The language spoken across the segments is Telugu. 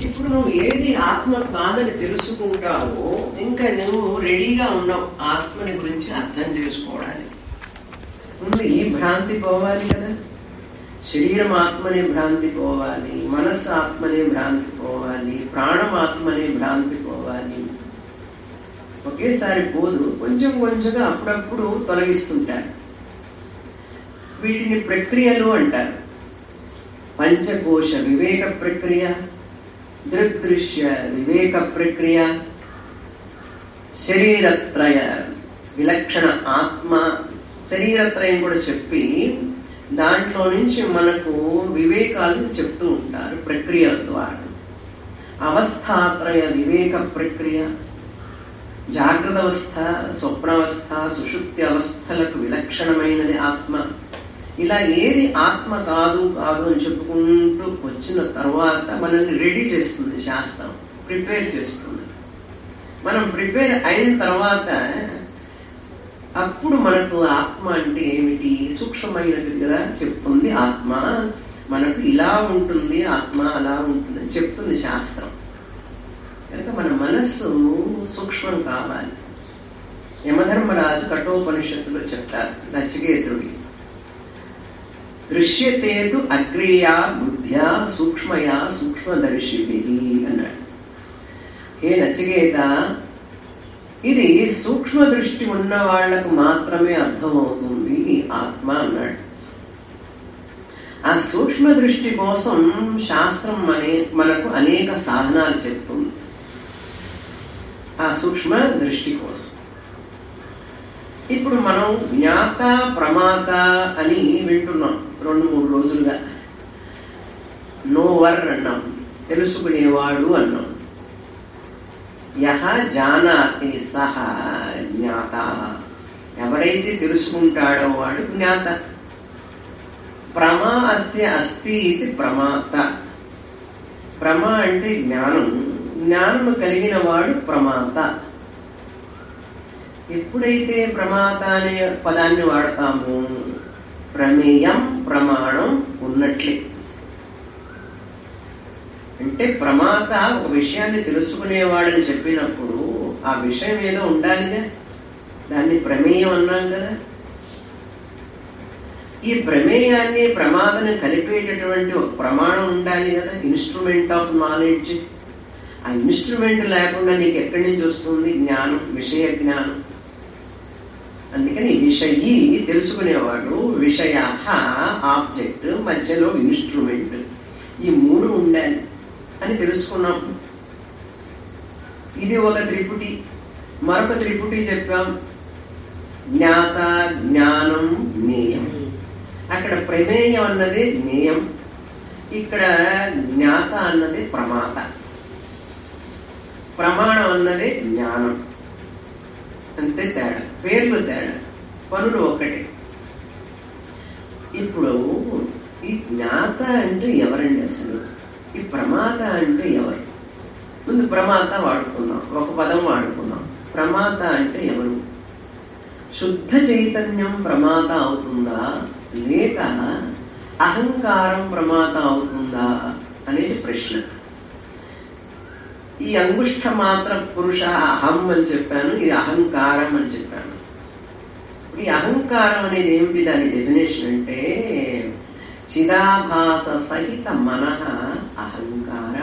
ఇప్పుడు నువ్వు ఏది ఆత్మ కాదని తెలుసుకుంటావో ఇంకా నువ్వు రెడీగా ఉన్నావు ఆత్మని గురించి అర్థం చేసుకోవడానికి ముందు ఈ భ్రాంతి పోవాలి కదా శరీరం ఆత్మనే భ్రాంతి పోవాలి మనస్సు ఆత్మనే భ్రాంతి పోవాలి ప్రాణం ఆత్మనే భ్రాంతి పోవాలి ఒకేసారి పోదు కొంచెం కొంచెంగా అప్పుడప్పుడు తొలగిస్తుంటారు వీటిని ప్రక్రియలు అంటారు పంచకోశ వివేక ప్రక్రియ దృగ్దృశ్య వివేక ప్రక్రియ శరీరత్రయ విలక్షణ ఆత్మ శరీరత్రయం కూడా చెప్పి దాంట్లో నుంచి మనకు వివేకాలను చెప్తూ ఉంటారు ప్రక్రియల ద్వారా అవస్థాత్రయ వివేక ప్రక్రియ జాగ్రత్త అవస్థ స్వప్నావస్థ సుషుప్తి అవస్థలకు విలక్షణమైనది ఆత్మ ఇలా ఏది ఆత్మ కాదు కాదు అని చెప్పుకుంటూ వచ్చిన తర్వాత మనల్ని రెడీ చేస్తుంది శాస్త్రం ప్రిపేర్ చేస్తుంది మనం ప్రిపేర్ అయిన తర్వాత అప్పుడు మనకు ఆత్మ అంటే ఏమిటి సూక్ష్మమైనది కదా చెప్తుంది ఆత్మ మనకు ఇలా ఉంటుంది ఆత్మ అలా ఉంటుంది అని చెప్తుంది శాస్త్రం కనుక మన మనస్సు సూక్ష్మం కావాలి యమధర్మరాజు కఠోపనిషత్తులో చెప్తారు నచికేతుడి దృశ్యతేతు అగ్రేయా బుద్ధ్యా సూక్ష్మయా సూక్ష్మదర్శిభి అన్నాడు ఏ నచికేత ఇది సూక్ష్మ దృష్టి ఉన్న వాళ్లకు మాత్రమే అర్థమవుతుంది ఈ ఆత్మ అన్నాడు ఆ సూక్ష్మ దృష్టి కోసం శాస్త్రం అనే మనకు అనేక సాధనాలు చెప్తుంది ఆ సూక్ష్మ దృష్టి కోసం ఇప్పుడు మనం జ్ఞాత ప్రమాత అని వింటున్నాం రెండు మూడు రోజులుగా నోవర్ అన్నాం తెలుసుకునేవాడు అన్నాం యహ జానాతి సహ జ్ఞాత ఎవరైతే తెలుసుకుంటాడో వాడు జ్ఞాత ప్రమా అస్య అస్తి ఇది ప్రమాత ప్రమ అంటే జ్ఞానం జ్ఞానము కలిగిన వాడు ప్రమాత ఎప్పుడైతే ప్రమాత అనే పదాన్ని వాడతాము ప్రమేయం ప్రమాణం ఉన్నట్లే అంటే ప్రమాత ఒక విషయాన్ని తెలుసుకునేవాడని చెప్పినప్పుడు ఆ విషయం ఏదో ఉండాలిగా దాన్ని ప్రమేయం అన్నాం కదా ఈ ప్రమేయాన్ని ప్రమాదని కలిపేటటువంటి ఒక ప్రమాణం ఉండాలి కదా ఇన్స్ట్రుమెంట్ ఆఫ్ నాలెడ్జ్ ఆ ఇన్స్ట్రుమెంట్ లేకుండా నీకు ఎక్కడి నుంచి వస్తుంది జ్ఞానం విషయ జ్ఞానం అందుకని విషయి తెలుసుకునేవాడు విషయ ఆబ్జెక్ట్ మధ్యలో ఇన్స్ట్రుమెంట్ ఈ మూడు ఉండాలి అని తెలుసుకున్నాం ఇది ఒక త్రిపుటి మరొక త్రిపుటి చెప్పాం జ్ఞాత జ్ఞానం జ్ఞేయం అక్కడ ప్రమేయం అన్నది జ్ఞేయం ఇక్కడ జ్ఞాత అన్నది ప్రమాత ప్రమాణం అన్నది జ్ఞానం అంతే తేడా పేర్లు తేడా పనులు ఒకటే ఇప్పుడు ఈ జ్ఞాత అంటే ఎవరండి అసలు ఈ ప్రమాత అంటే ఎవరు ముందు ప్రమాత వాడుకున్నాం ఒక పదం వాడుకున్నాం ప్రమాత అంటే ఎవరు శుద్ధ చైతన్యం ప్రమాత అవుతుందా లేక అహంకారం ప్రమాత అవుతుందా అనేది ప్రశ్న ఈ అంగుష్ట మాత్ర పురుష అహం అని చెప్పాను ఇది అహంకారం అని చెప్పాను ఈ అహంకారం అనేది ఏమిటి దాని డెఫినేషన్ అంటే చిదాభాస సహిత మనః అహంకార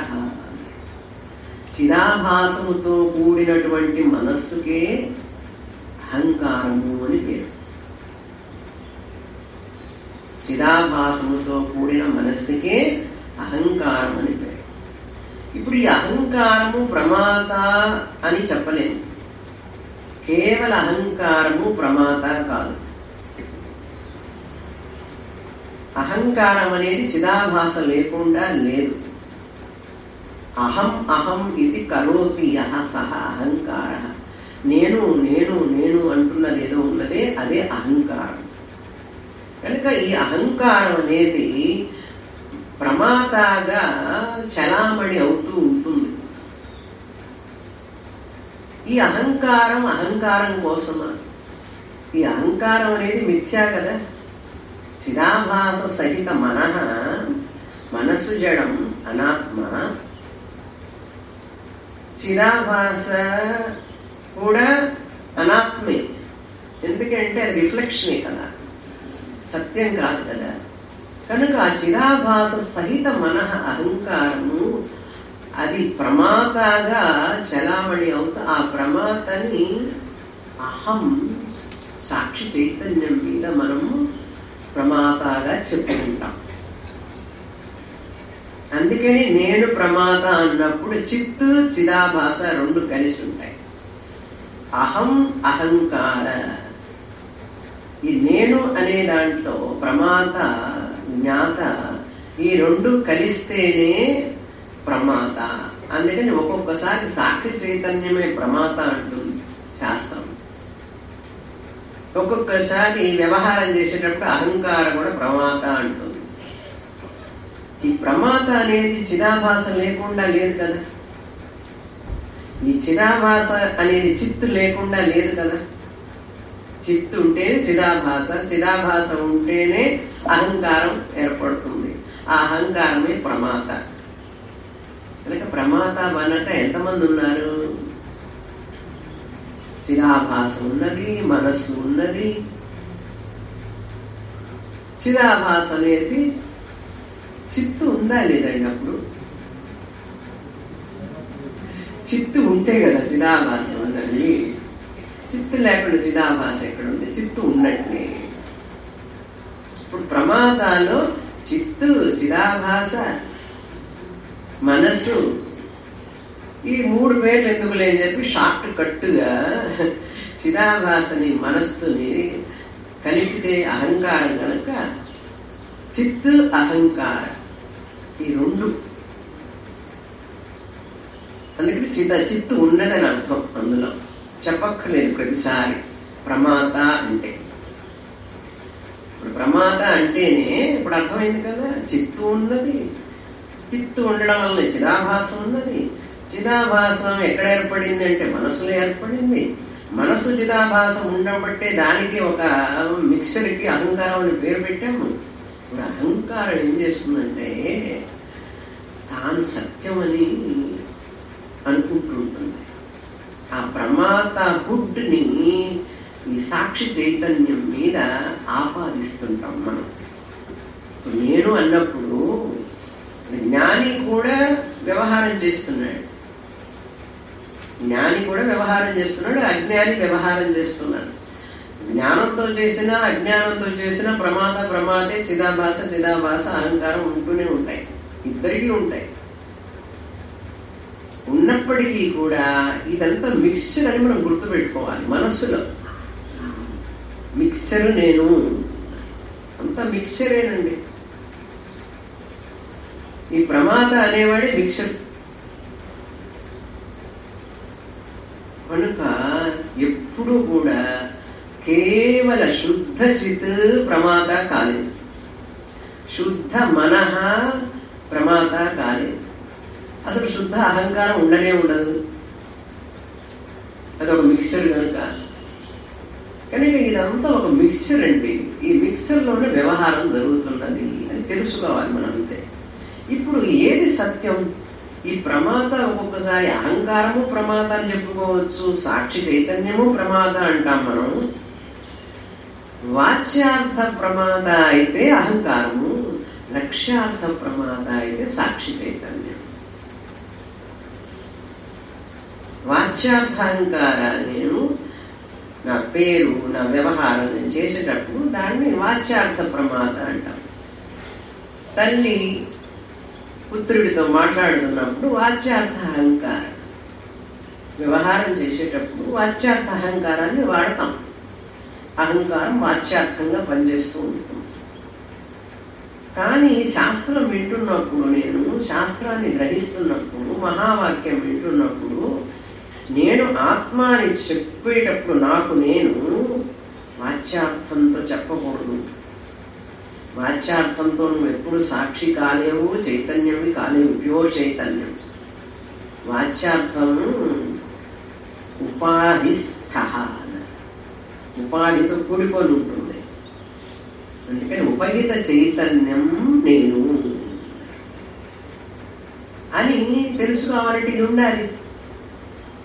చిదాభాసముతో కూడినటువంటి మనస్సుకే అహంకారము అని పేరు చిదాభాసముతో కూడిన మనస్సుకే అహంకారం అని పేరు ఇప్పుడు ఈ అహంకారము ప్రమాత అని చెప్పలేము కేవల అహంకారము ప్రమాత కాదు అహంకారం అనేది చిదాభాస లేకుండా లేదు అహం అహం ఇది కరోతి యహ సహ అహంకార నేను నేను నేను అంటున్నది ఏదో ఉన్నదే అదే అహంకారం కనుక ఈ అహంకారం అనేది ప్రమాతగా చలామణి అవుతూ ఉంటుంది ఈ అహంకారం అహంకారం కోసమా ఈ అహంకారం అనేది మిథ్యా కదా చిదాభాస సహిత మనః మనస్సు జడం అనాత్మ చిరాభాస కూడా అనాత్మే ఎందుకంటే అది రిఫ్లెక్షనే కదా సత్యం కాదు కదా కనుక ఆ చిరాభాస సహిత మన అహంకారము అది ప్రమాతగా చలామణి అవుతా ఆ ప్రమాతని అహం సాక్షి చైతన్యం మీద మనము ప్రమాతగా చెప్పుకుంటాం అందుకని నేను ప్రమాత అన్నప్పుడు చిత్తు చిదాభాస రెండు కలిసి ఉంటాయి అహం అహంకార ఈ నేను అనే దాంట్లో ప్రమాత జ్ఞాత ఈ రెండు కలిస్తేనే ప్రమాత అందుకని ఒక్కొక్కసారి సాక్షి చైతన్యమే ప్రమాత అంటుంది శాస్త్రం ఒక్కొక్కసారి వ్యవహారం చేసేటప్పుడు అహంకారం కూడా ప్రమాత అంటుంది ఈ ప్రమాత అనేది చిదాభాస లేకుండా లేదు కదా ఈ చిదాభాస అనేది చిత్తు లేకుండా లేదు కదా చిత్తు ఉంటేనే చిదాభాస చిదాభాస ఉంటేనే అహంకారం ఏర్పడుతుంది ఆ అహంకారమే ప్రమాత కనుక ప్రమాత వనక ఎంతమంది ఉన్నారు చిదాభాస ఉన్నది మనస్సు ఉన్నది చిదాభాస అనేది చిత్తు ఉందా లేదండి అప్పుడు చిత్తు ఉంటే కదా చిదాభాస ఉన్నది చిత్తు లేకుండా చిదాభాస ఎక్కడ ఉంది చిత్తు ఉన్నట్లే ఇప్పుడు ప్రమాదాలు చిత్తు చిదాభాస మనస్సు ఈ మూడు వేలు ఎందుకు లేని చెప్పి షార్ట్ కట్టుగా చిదాభాసని మనస్సుని కలిపితే అహంకారం కనుక చిత్తు అహంకారం ఈ రెండు అందుకని చిత్త చిత్తు ఉన్నదని అర్థం అందులో చెప్పక్కర్లేదు ప్రతిసారి ప్రమాత అంటే ఇప్పుడు ప్రమాద అంటేనే ఇప్పుడు అర్థమైంది కదా చిత్తు ఉన్నది చిత్తు ఉండడం వల్ల చిదాభాసం ఉన్నది చిదాభాసం ఎక్కడ ఏర్పడింది అంటే మనసులో ఏర్పడింది మనసు చిదాభాసం ఉండబట్టే దానికి ఒక మిక్సర్కి అహంకారం అని పేరు పెట్టాము ఇప్పుడు అహంకారం ఏం చేస్తుందంటే తాను సత్యమని అనుకుంటుంటుంది ఆ ప్రమాత హుడ్ని ఈ సాక్షి చైతన్యం మీద ఆపాదిస్తుంటాం మనం ఇప్పుడు నేను అన్నప్పుడు జ్ఞాని కూడా వ్యవహారం చేస్తున్నాడు జ్ఞాని కూడా వ్యవహారం చేస్తున్నాడు అజ్ఞాని వ్యవహారం చేస్తున్నాడు జ్ఞానంతో చేసిన అజ్ఞానంతో చేసిన ప్రమాద ప్రమాదే చిదాభాస చిదాభాస అహంకారం ఉంటూనే ఉంటాయి ఇద్దరికీ ఉంటాయి ఉన్నప్పటికీ కూడా ఇదంతా మిక్స్చర్ అని మనం గుర్తుపెట్టుకోవాలి మనస్సులో మిక్స్చర్ నేను అంతా మిక్స్చరేనండి ఈ ప్రమాద అనేవాడే మిక్సర్ కనుక ఎప్పుడు కూడా కేవల శుద్ధ చిత్ ప్రమాద కాలేదు శుద్ధ మనహ ప్రమాద కాలేదు అసలు శుద్ధ అహంకారం ఉండనే ఉండదు అదొక మిక్సర్ కనుక కనుక ఇదంతా ఒక మిక్చర్ అండి ఈ మిక్చర్లోనే వ్యవహారం జరుగుతున్నది అని తెలుసుకోవాలి మనం అంతే ఇప్పుడు ఏది సత్యం ఈ ప్రమాద ఒక్కొక్కసారి అహంకారము ప్రమాద అని చెప్పుకోవచ్చు సాక్షి చైతన్యము ప్రమాద అంటాం మనం వాచ్యార్థ ప్రమాద అయితే అహంకారము లక్ష్యార్థ ప్రమాద అయితే సాక్షి చైతన్యం వాచ్యార్థాహంకార నేను నా పేరు నా వ్యవహారం నేను చేసేటప్పుడు దాన్ని వాచ్యార్థ ప్రమాద అంటాం తల్లి పుత్రుడితో మాట్లాడుతున్నప్పుడు వాచ్యార్థ అహంకారం వ్యవహారం చేసేటప్పుడు వాచ్యార్థ అహంకారాన్ని వాడతాం అహంకారం వాచ్యార్థంగా పనిచేస్తూ ఉంటుంది కానీ శాస్త్రం వింటున్నప్పుడు నేను శాస్త్రాన్ని గ్రహిస్తున్నప్పుడు మహావాక్యం వింటున్నప్పుడు నేను ఆత్మ అని చెప్పేటప్పుడు నాకు నేను వాచ్యార్థంతో చెప్పకూడదు వాచ్యార్థంతో నువ్వు ఎప్పుడు సాక్షి కాలేవు చైతన్యమి కాలేవు ప్యూర్ చైతన్యం వాచ్యార్థం ఉపాధిస్థ ఉపాధితో కూడుకొని ఉంటుంది అందుకని ఉపహిత చైతన్యం నేను అని తెలుసుకోవాలంటే ఇది ఉండాలి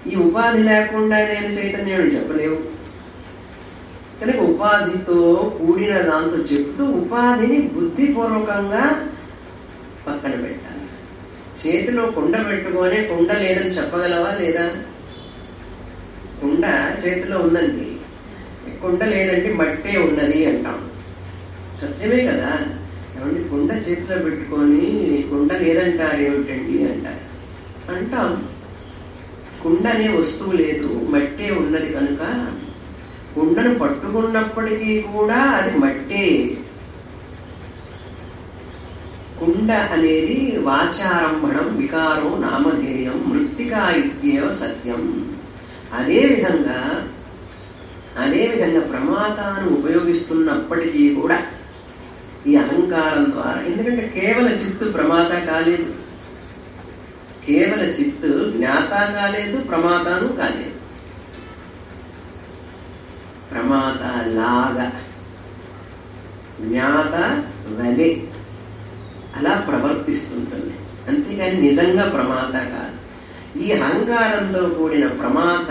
ఈ ఉపాధి లేకుండా నేను చైతన్యం చెప్పలేవు కనుక ఉపాధితో కూడిన దాంతో చెప్తూ ఉపాధిని బుద్ధిపూర్వకంగా పక్కన పెట్టాలి చేతిలో కుండ పెట్టుకొని కుండ లేదని చెప్పగలవా లేదా కుండ చేతిలో ఉందండి కుండ లేదంటే మట్టే ఉన్నది అంటాం సత్యమే కదా ఏమంటే కుండ చేతిలో పెట్టుకొని కుండ లేదంటారు ఏమిటండి అంటారు అంటాం కుండ అనే వస్తువు లేదు మట్టే ఉన్నది కనుక కుండను పట్టుకున్నప్పటికీ కూడా అది మట్టే కుండ అనేది వాచారంభణం వికారం నామధేయం మృత్తికా ఇత్యేవ సత్యం అదే విధంగా అదే విధంగా ప్రమాతాన్ని ఉపయోగిస్తున్నప్పటికీ కూడా ఈ అహంకారం ద్వారా ఎందుకంటే కేవల చిత్తు ప్రమాత కాలేదు కేవల చిత్తు జ్ఞాత కాలేదు ప్రమాతాను కాలేదు ప్రమాత లాగా జ్ఞాత వలె అలా ప్రవర్తిస్తుంటుంది అంతేకాని నిజంగా ప్రమాత కాదు ఈ అహంకారంతో కూడిన ప్రమాత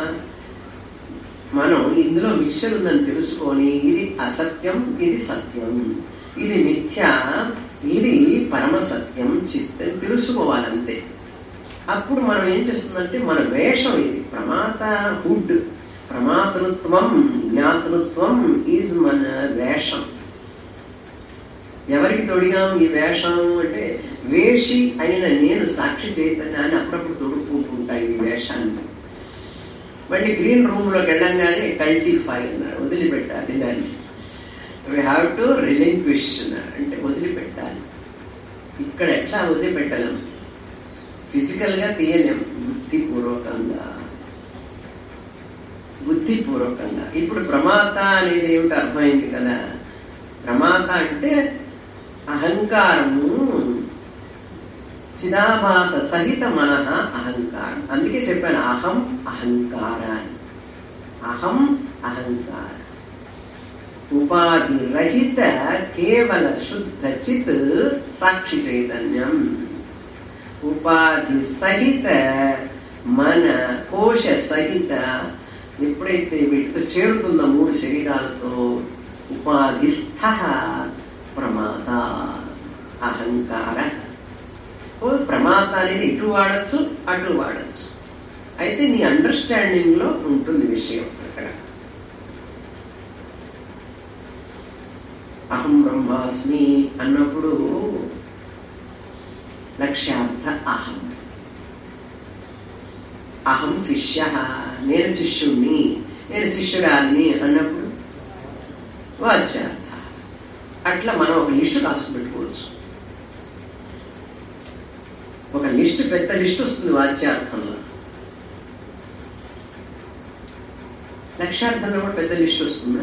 మనం ఇందులో మిక్చర్ ఉందని తెలుసుకొని ఇది అసత్యం ఇది సత్యం ఇది మిథ్య ఇది పరమ సత్యం చిత్తం తెలుసుకోవాలంతే అప్పుడు మనం ఏం చేస్తుందంటే మన వేషం ఇది ప్రమాత హుడ్ ప్రమాతృత్వం జ్ఞాతృత్వం ఈజ్ మన వేషం ఎవరికి తొడిగాం ఈ వేషం అంటే వేషి అయిన నేను సాక్షి చైతన్యాన్ని అప్పుడప్పుడు తొడుక్కుంటుంటా ఈ వేషాన్ని మళ్ళీ గ్రీన్ రూమ్ లోకి వెళ్ళంగానే కల్టిఫై అన్నారు వదిలిపెట్టాలి దాన్ని వీ హ్యావ్ టు రిలింక్విష్ అన్నారు అంటే వదిలిపెట్టాలి ఇక్కడ ఎట్లా వదిలిపెట్టలేం ఫిజికల్ గా తీయలేం బుద్ధిపూర్వకంగా బుద్ధిపూర్వకంగా ఇప్పుడు ప్రమాత అనేది ఏమిటి అర్థమైంది కదా ప్రమాత అంటే అహంకారము చిదాభాస సహిత మనః అహంకారం అందుకే చెప్పాను అహం అహంకారాన్ని అహం అహంకార ఉపాధి రహిత కేవల శుద్ధ చిత్ సాక్షి చైతన్యం ఉపాధి సహిత మన కోశ సహిత ఎప్పుడైతే వీటితో చేరుతుందో మూడు శరీరాలతో ఉపాధిస్థ ప్రమాద అహంకార ఓ ప్రమాద అనేది ఇటు వాడచ్చు అటు వాడచ్చు అయితే నీ అండర్స్టాండింగ్ లో ఉంటుంది విషయం అక్కడ అహం బ్రహ్మాస్మి అన్నప్పుడు లక్ష్యార్థ అహం అహం శిష్య నేను శిష్యుణ్ణి నేను శిష్యురాలిని అన్నప్పుడు వాచ్యార్థ అట్లా మనం ఒక లిస్టు రాసి పెట్టుకోవచ్చు ఒక లిస్టు పెద్ద లిస్టు వస్తుంది వాచ్యార్థంలో లక్ష్యార్థంలో కూడా పెద్ద లిస్టు వస్తుందా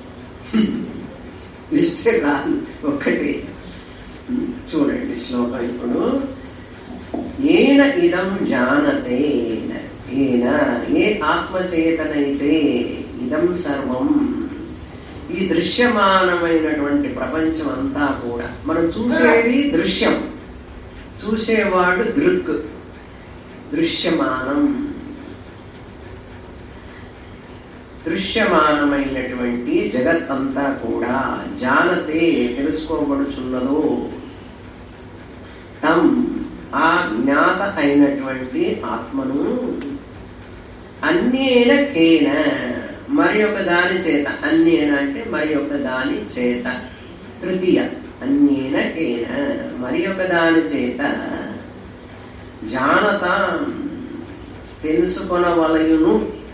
లిస్టే కాదు ఒక్కటి చూడండి శ్లోకం ఇప్పుడు ఏన ఇదం జానతే ఏన ఏ ఆత్మచేతనైతే ఇదం సర్వం ఈ దృశ్యమానమైనటువంటి ప్రపంచం అంతా కూడా మనం చూసేది దృశ్యం చూసేవాడు దృక్ దృశ్యమానం దృశ్యమానమైనటువంటి జగత్ అంతా కూడా జానతే తెలుసుకోబడుచున్నదో తం ఆ జ్ఞాత అయినటువంటి ఆత్మను అన్యేన కేన మరి ఒక దాని చేత అన్యేన అంటే మరి ఒక దాని చేత తృతీయ అన్యేన కేన మరి ఒక దాని చేత జానత తెలుసుకొనవలయును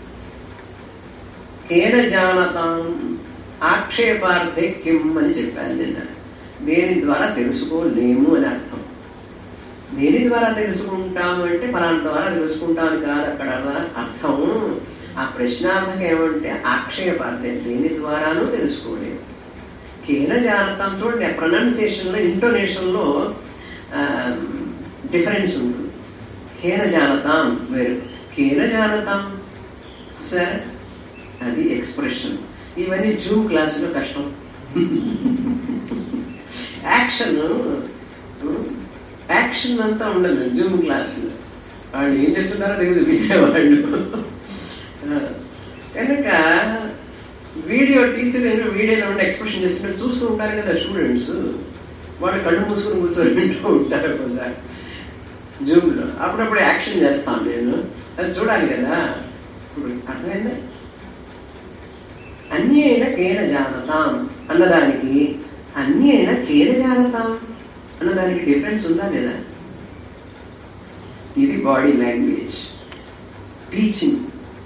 కేన జానతాం ఆక్షేపార్థే కిమ్ అని చెప్పాను నిన్న దేని ద్వారా తెలుసుకోలేము అని అర్థం దేని ద్వారా తెలుసుకుంటాము అంటే ఫలానా ద్వారా తెలుసుకుంటాను కాదు అక్కడ అర్థం ఆ ప్రశ్నార్థం ఏమంటే ఆక్షేపార్థం దేని ద్వారానూ తెలుసుకోలేము కేన జానతం చూడండి ప్రొనౌన్సియేషన్ లో ఇంటోనేషన్ లో డిఫరెన్స్ ఉంటుంది కేన జానతాం వేరు కేన జానతాం సార్ అది ఎక్స్ప్రెషన్ ఇవన్నీ జూమ్ క్లాసులో కష్టం యాక్షన్ యాక్షన్ అంతా ఉండదు జూమ్ క్లాసులో వాళ్ళు ఏం చేస్తున్నారో తెలియదు వినేవాళ్ళు ఆ, కనుక వీడియో టీచర్ ఏదో వీడియోలో ఉండే ఎక్స్ప్రెషన్ చేస్తుంటే చూస్తూ ఉంటారు కదా స్టూడెంట్స్ వాళ్ళు కళ్ళు మూసుకొని కూర్చొని వింటూ ఉంటారు కొంత జూమ్లో అప్పుడప్పుడు యాక్షన్ చేస్తాను నేను అది చూడాలి కదా ఇప్పుడు అర్థమైందా అన్ని అయినా కేన జానతాం అన్నదానికి అన్ని అయినా కేన జానతాం అన్నదానికి డిఫరెన్స్ ఉందా లేదా ఇది బాడీ లాంగ్వేజ్ టీచింగ్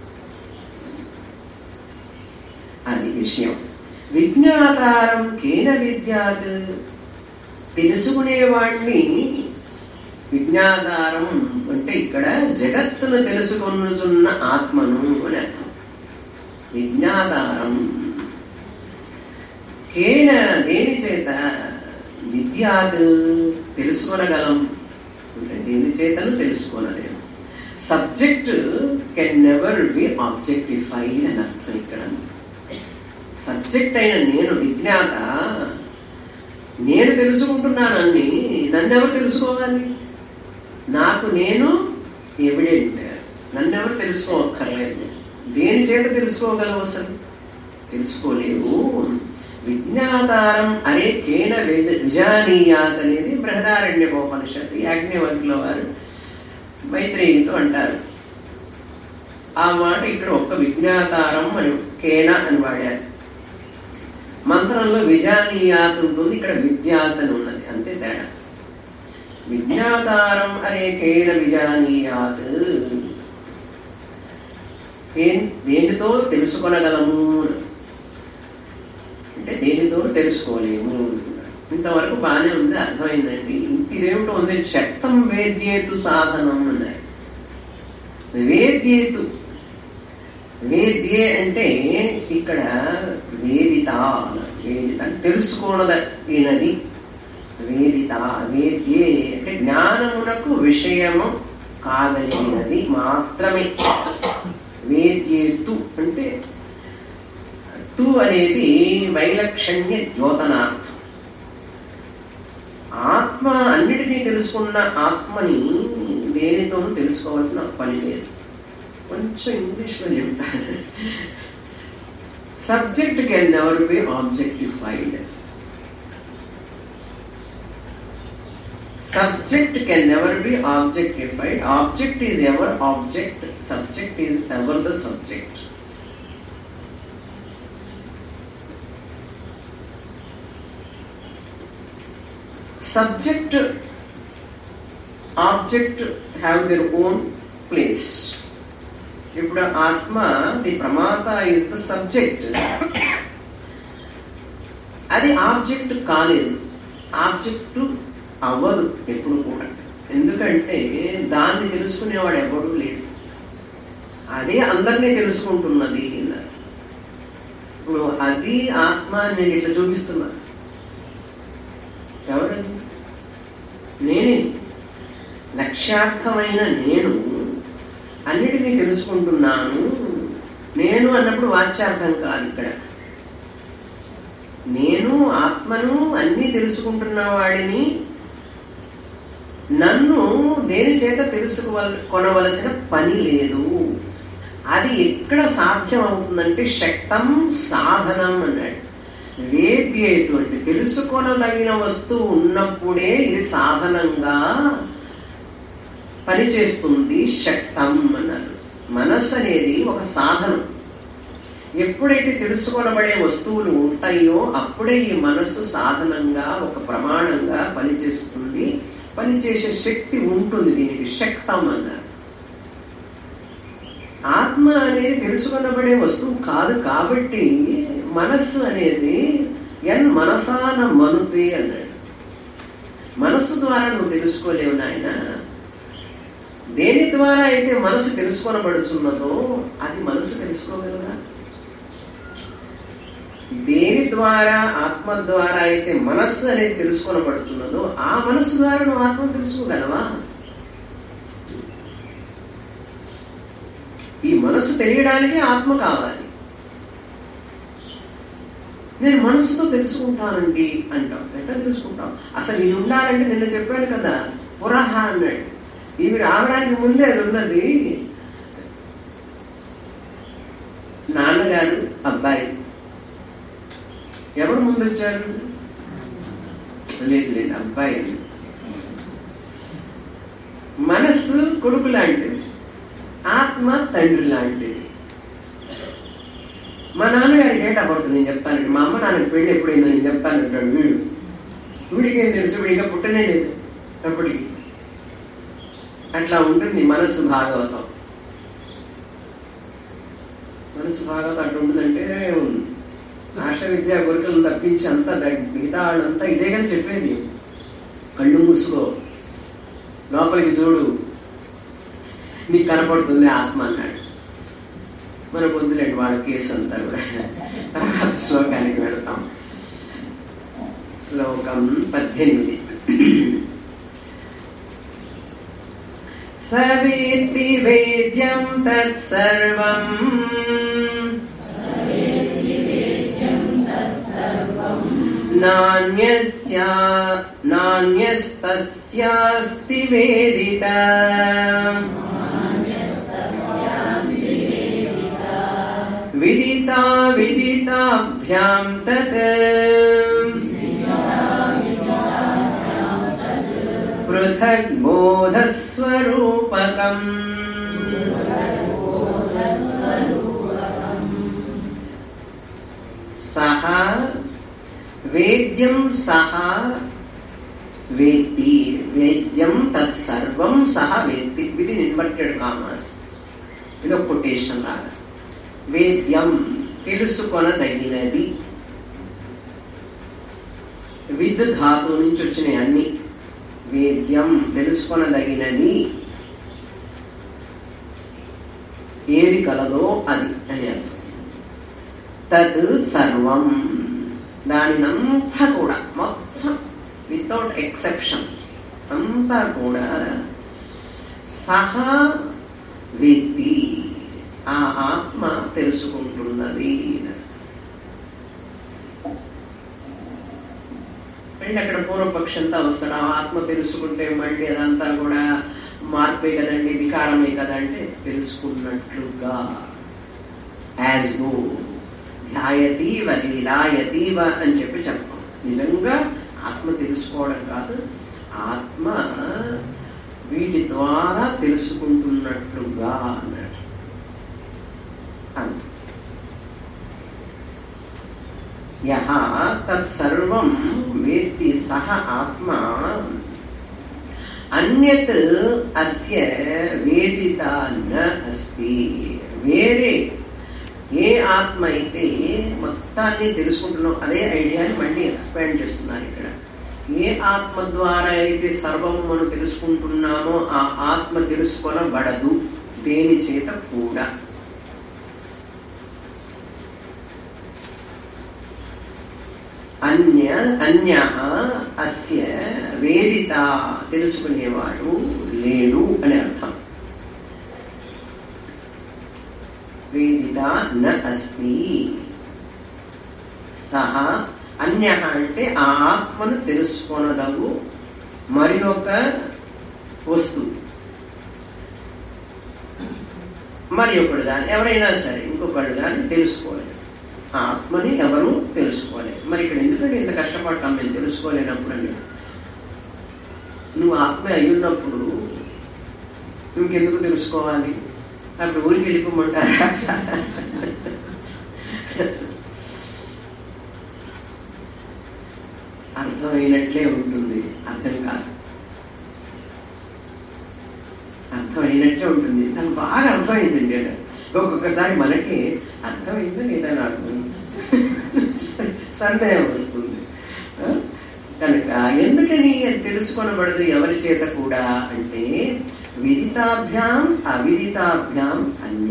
అది విషయం విజ్ఞాతారం కేన విద్యాత్ తెలుసుకునేవాడిని విజ్ఞాతారం అంటే ఇక్కడ జగత్తును తెలుసుకొనుచున్న ఆత్మను అని అర్థం విజ్ఞాతారం కేన దేని చేత విద్యాత్ తెలుసుకొనగలం అంటే దేని చేతను తెలుసుకోనలేము subject can never be objectified అని అర్థం ఇక్కడ సబ్జెక్ట్ అయిన నేను విజ్ఞాత నేను తెలుసుకుంటున్నానని నన్నెవరు తెలుసుకోవాలి నాకు నేను ఎవిడెంట్ నన్నెవరు తెలుసుకోవక్కర్లేదు దేని చేత తెలుసుకోగలవు అసలు తెలుసుకోలేవు విజ్ఞాతారం అనే కేన విజ- విజానీయాత్ అనేది బృహదారణ్యకోపనిషత్తు యాజ్ఞవల్కుల వారు మైత్రేయుతో అంటారు ఆ మాట ఇక్కడ ఒక్క విజ్ఞాతారం అని కేన అని వాడారు మంత్రంలో విజానీయాత్ ఉంటుంది ఇక్కడ విద్యాత్ అని ఉన్నది అంతే తేడా విజ్ఞాతారం అనే కేన విజానీయాత్ దేని- దేనితో తెలుసుకొనగలము అంటే దేనితో తెలుసుకోలేము ఇంతవరకు బాగానే ఉంది అర్థమైందండి ఇదేమిటో ఉంది శక్తం వేద్యేతు సాధనం అన్నారు వేద్యేతు వేద్యే అంటే ఇక్కడ వేదిత వేదిత అంటే తెలుసుకోనదగినది వేదిత వేద్యే అంటే జ్ఞానమునకు విషయము కాగలిగినది మాత్రమే వేద్యేతు అంటే తు అనేది వైలక్షణ్య ద్యోతనార్థం ఆత్మ అన్నిటినీ తెలుసుకున్న ఆత్మని దేనితోనూ తెలుసుకోవాల్సిన పని లేదు కొంచెం ఇంగ్లీష్లో చెప్తాను subject can never be objectified subject can never be objectified object is ever object subject is ever the subject subject object have their own place ఇప్పుడు ఆత్మ ది ప్రమాత ఇస్ ద సబ్జెక్ట్ అది ఆబ్జెక్ట్ కాలేదు ఆబ్జెక్ట్ అవ్వదు ఎప్పుడు కూడా ఎందుకంటే దాన్ని తెలుసుకునేవాడు ఎవడు లేడు అదే అందరినీ తెలుసుకుంటున్నది అన్నారు. ఇప్పుడు అది ఆత్మ అని నేను ఇట్లా చూపిస్తున్నా ఎవరది నేనే లక్ష్యార్థమైన నేను అన్నిటినీ తెలుసుకుంటున్నాను నేను అన్నప్పుడు వాచ్యార్థం కాదు ఇక్కడ నేను ఆత్మను అన్నీ తెలుసుకుంటున్న వాడిని నన్ను దేని చేత తెలుసుకోవల కొనవలసిన పని లేదు అది ఎక్కడ సాధ్యం అవుతుందంటే శక్తం సాధనం అన్నాడు వేద్యేతు అంటే తెలుసుకొనదగిన వస్తువు ఉన్నప్పుడే ఇది సాధనంగా పనిచేస్తుంది శక్తం అన్నారు మనస్సు అనేది ఒక సాధనం ఎప్పుడైతే తెలుసుకొనబడే వస్తువులు ఉంటాయో అప్పుడే ఈ మనస్సు సాధనంగా ఒక ప్రమాణంగా పనిచేస్తుంది పనిచేసే శక్తి ఉంటుంది దీనికి శక్తం అన్నారు ఆత్మ అనేది తెలుసుకొనబడే వస్తువు కాదు కాబట్టి మనస్సు అనేది ఎన్ మనసాన మనుతే అన్నాడు మనస్సు ద్వారా నువ్వు తెలుసుకోలేవు నాయన దేని ద్వారా అయితే మనసు తెలుసుకొనబడుతున్నదో అది మనసు తెలుసుకోగలరా దేని ద్వారా ఆత్మ ద్వారా అయితే మనస్సు అనేది తెలుసుకొనబడుతున్నదో ఆ మనస్సు ద్వారా నువ్వు ఆత్మ తెలుసుకోగలవా ఈ మనస్సు తెలియడానికి ఆత్మ కావాలి నేను మనస్సుతో తెలుసుకుంటానండి అంటాం ఎట్లా తెలుసుకుంటాం అసలు ఇది ఉండాలంటే నిన్న చెప్పాను కదా పురహ అన్నాడు ఇవి రావడానికి ముందే అది ఉన్నది నాన్నగారు అబ్బాయి ఎవరు ముందు వచ్చారు లేదు లేదు అబ్బాయి మనస్సు కొడుకు లాంటిది ఆత్మ తండ్రి లాంటిది మా నాన్నగారికి డేట్ ఆఫ్ బర్త్ నేను చెప్తానండి మా అమ్మ నాన్నకి పెళ్ళి ఎప్పుడైందో నేను చెప్తాను అంటాడు వీడు వీడికి ఏం తెలుసు వీడు ఇంకా పుట్టనే లేదు అప్పటికి అట్లా ఉంటుంది మనస్సు భాగవతం మనసు భాగవతం అట్లా ఉంటుందంటే ఆశ విద్యా గురుకులను తప్పించి అంతా దగ్- మిగతా వాళ్ళంతా ఇదే కానీ చెప్పేది కళ్ళు మూసుకో లోపలికి చూడు నీకు కనపడుతుంది ఆత్మ అన్నాడు మన పొద్దులేండి వాళ్ళ కేసు అంతా కూడా తర్వాత శ్లోకానికి వెళ్తాం శ్లోకం పద్దెనిమిది సవేత్తి వేద్యం తత్సర్వం నాణ్యస్యా నాణ్యస్తస్యాస్తి వేదిత విదితా విదితాభ్యాం తత్ పృథక్ బోధస్వరూపకం సహ వేద్యం సహ వేత్తి వేద్యం తత్సర్వం సహ వేత్తి ఇది ఇన్వర్టెడ్ కామర్స్ ఇది ఒక కొటేషన్ లాగా వేద్యం తెలుసుకొనదగినది విద్ ధాతు నుంచి వచ్చినాయి అన్ని వేద్యం తెలుసుకొనదగినది ఏది కలదో అది అని అర్థం తద్ సర్వం దానినంతా కూడా మొత్తం వితౌట్ ఎక్సెప్షన్ అంతా కూడా సహా వ్యక్తి ఆ ఆత్మ తెలుసుకుంటున్నది అంటే అక్కడ పూర్వపక్షంతో వస్తాడు ఆ ఆత్మ తెలుసుకుంటే మళ్ళీ అదంతా కూడా మార్పే కదండి వికారమే కదా అంటే తెలుసుకున్నట్లుగా యాజ్ గో ధ్యాయతీవ లీలాయతీవ అని చెప్పి చెప్పాం నిజంగా ఆత్మ తెలుసుకోవడం కాదు ఆత్మ వీటి ద్వారా తెలుసుకుంటున్నట్లుగా అన్నాడు అంతే. యహ తత్సర్వం వేత్తి సహ ఆత్మ అన్యత్ అస్య వేదిత న అస్తి వేరే ఏ ఆత్మ అయితే మొత్తాన్ని తెలుసుకుంటున్నాం అదే ఐడియాని మళ్ళీ ఎక్స్పాండ్ చేస్తున్నారు ఇక్కడ ఏ ఆత్మ ద్వారా అయితే సర్వము మనం తెలుసుకుంటున్నామో ఆ ఆత్మ తెలుసుకొనబడదు దేని చేత కూడా అన్య అన్య అస్య వేదిత తెలుసుకునేవాడు లేడు అని అర్థం వేదిత న అస్తి సహ అన్య అంటే ఆ ఆత్మను తెలుసుకొనదగు మరి ఒక వస్తువు మరి ఒకడు కానీ ఎవరైనా సరే ఇంకొకడు కానీ తెలుసుకోలేదు ఆ ఆత్మని ఎవరు తెలుసుకోలేదు మరి ఇక్కడ ఎందుకంటే ఇంత కష్టపడతాం మేము తెలుసుకోలేనప్పుడు అని నువ్వు ఆత్మ అయ్యున్నప్పుడు ఇంకెందుకు తెలుసుకోవాలి అప్పుడు ఊరికి వెళ్ళిపోమంటారా అర్థమైనట్లే ఉంటుంది అర్థం కాదు అర్థమైనట్లే ఉంటుంది నాకు బాగా అర్థమైందండి అది. ఒక్కొక్కసారి మనకి అర్థమైందా లేదా నాకు సందేహం వస్తుంది ఆ? కనుక ఎందుకని అది తెలుసుకొనబడదు ఎవరి చేత కూడా అంటే విదితాభ్యాం అవిదితాభ్యాం అన్య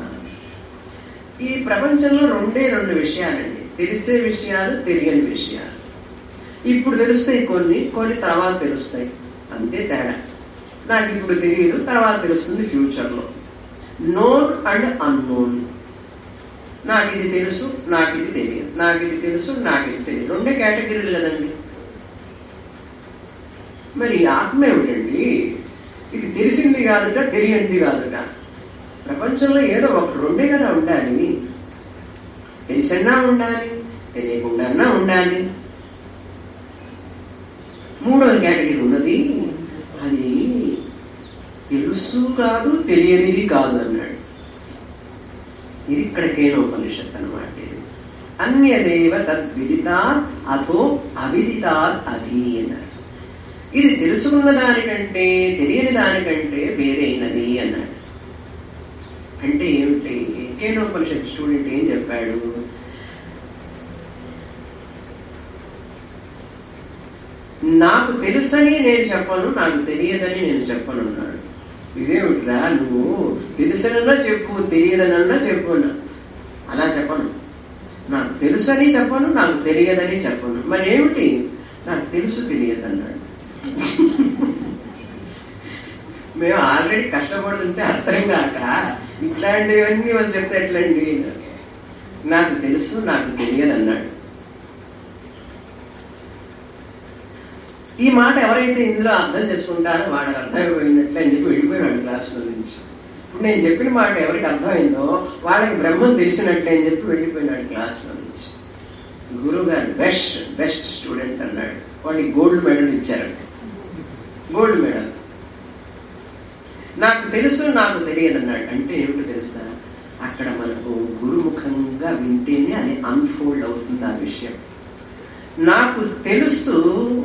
ఈ ప్రపంచంలో రెండే రెండు విషయాలండి తెలిసే విషయాలు తెలియని విషయాలు ఇప్పుడు తెలుస్తాయి కొన్ని కొన్ని తర్వాత తెలుస్తాయి అంతే తేడా నాకు ఇప్పుడు తెలియదు తర్వాత తెలుస్తుంది ఫ్యూచర్లో నోన్ అండ్ అన్నోన్ నాకు ఇది తెలుసు నాకు ఇది తెలియదు నాకు ఇది తెలుసు నాకు ఇది తెలియదు రెండే కేటగిరీలు కదండి మరి ఆత్మ ఏమిటండి ఇది తెలిసింది కాదుట తెలియంది కాదుట ప్రపంచంలో ఏదో ఒక రెండే కదా ఉండాలి తెలిసన్నా ఉండాలి తెలియకుండా ఉండాలి మూడో కేటగిరీ ఉన్నది అది తెలుసు కాదు తెలియనిది కాదు అన్నాడు ఇది ఇక్కడ కేనోపనిషత్ అనమాట ఇది అన్యదేవ తద్విదితాత్ అథో అవిదితాత్ అధి అన్నాడు ఇది తెలుసుకున్న దానికంటే తెలియని దానికంటే వేరైనది అన్నాడు అంటే ఏమిటి కేనోపనిషత్ స్టూడెంట్ ఏం చెప్పాడు నాకు తెలుసని నేను చెప్పను నాకు తెలియదని నేను చెప్పను అన్నాడు ఇదేమిట్రా నువ్వు తెలుసనన్నా చెప్పు తెలియదనన్నా చెప్పు అన్నా. అలా చెప్పను నాకు తెలుసని చెప్పను నాకు తెలియదని చెప్పను మరి ఏమిటి నాకు తెలుసు తెలియదు అన్నాడు మేము ఆల్రెడీ కష్టపడుతుంటే అర్థం కాక ఇట్లాంటివన్నీ వాళ్ళు చెప్తే ఎట్లండి నాకు తెలుసు నాకు తెలియదు అన్నాడు ఈ మాట ఎవరైతే ఇందులో అర్థం చేసుకుంటారో వాళ్ళకి అర్థమైపోయినట్లే అని చెప్పి వెళ్ళిపోయినాడు క్లాసులో నుంచి ఇప్పుడు నేను చెప్పిన మాట ఎవరికి అర్థమైందో వాళ్ళకి బ్రహ్మం తెలిసినట్లే అని చెప్పి వెళ్ళిపోయినాడు క్లాసులో నుంచి గురువు గారు బెస్ట్ బెస్ట్ స్టూడెంట్ అన్నాడు వాడికి గోల్డ్ మెడల్ ఇచ్చారంట గోల్డ్ మెడల్ నాకు తెలుసు నాకు తెలియదు అన్నాడు అంటే ఏమిటో తెలుసా అక్కడ మనకు గురుముఖంగా వింటేనే అది అన్ఫోల్డ్ అవుతుంది ఆ విషయం నాకు తెలుసు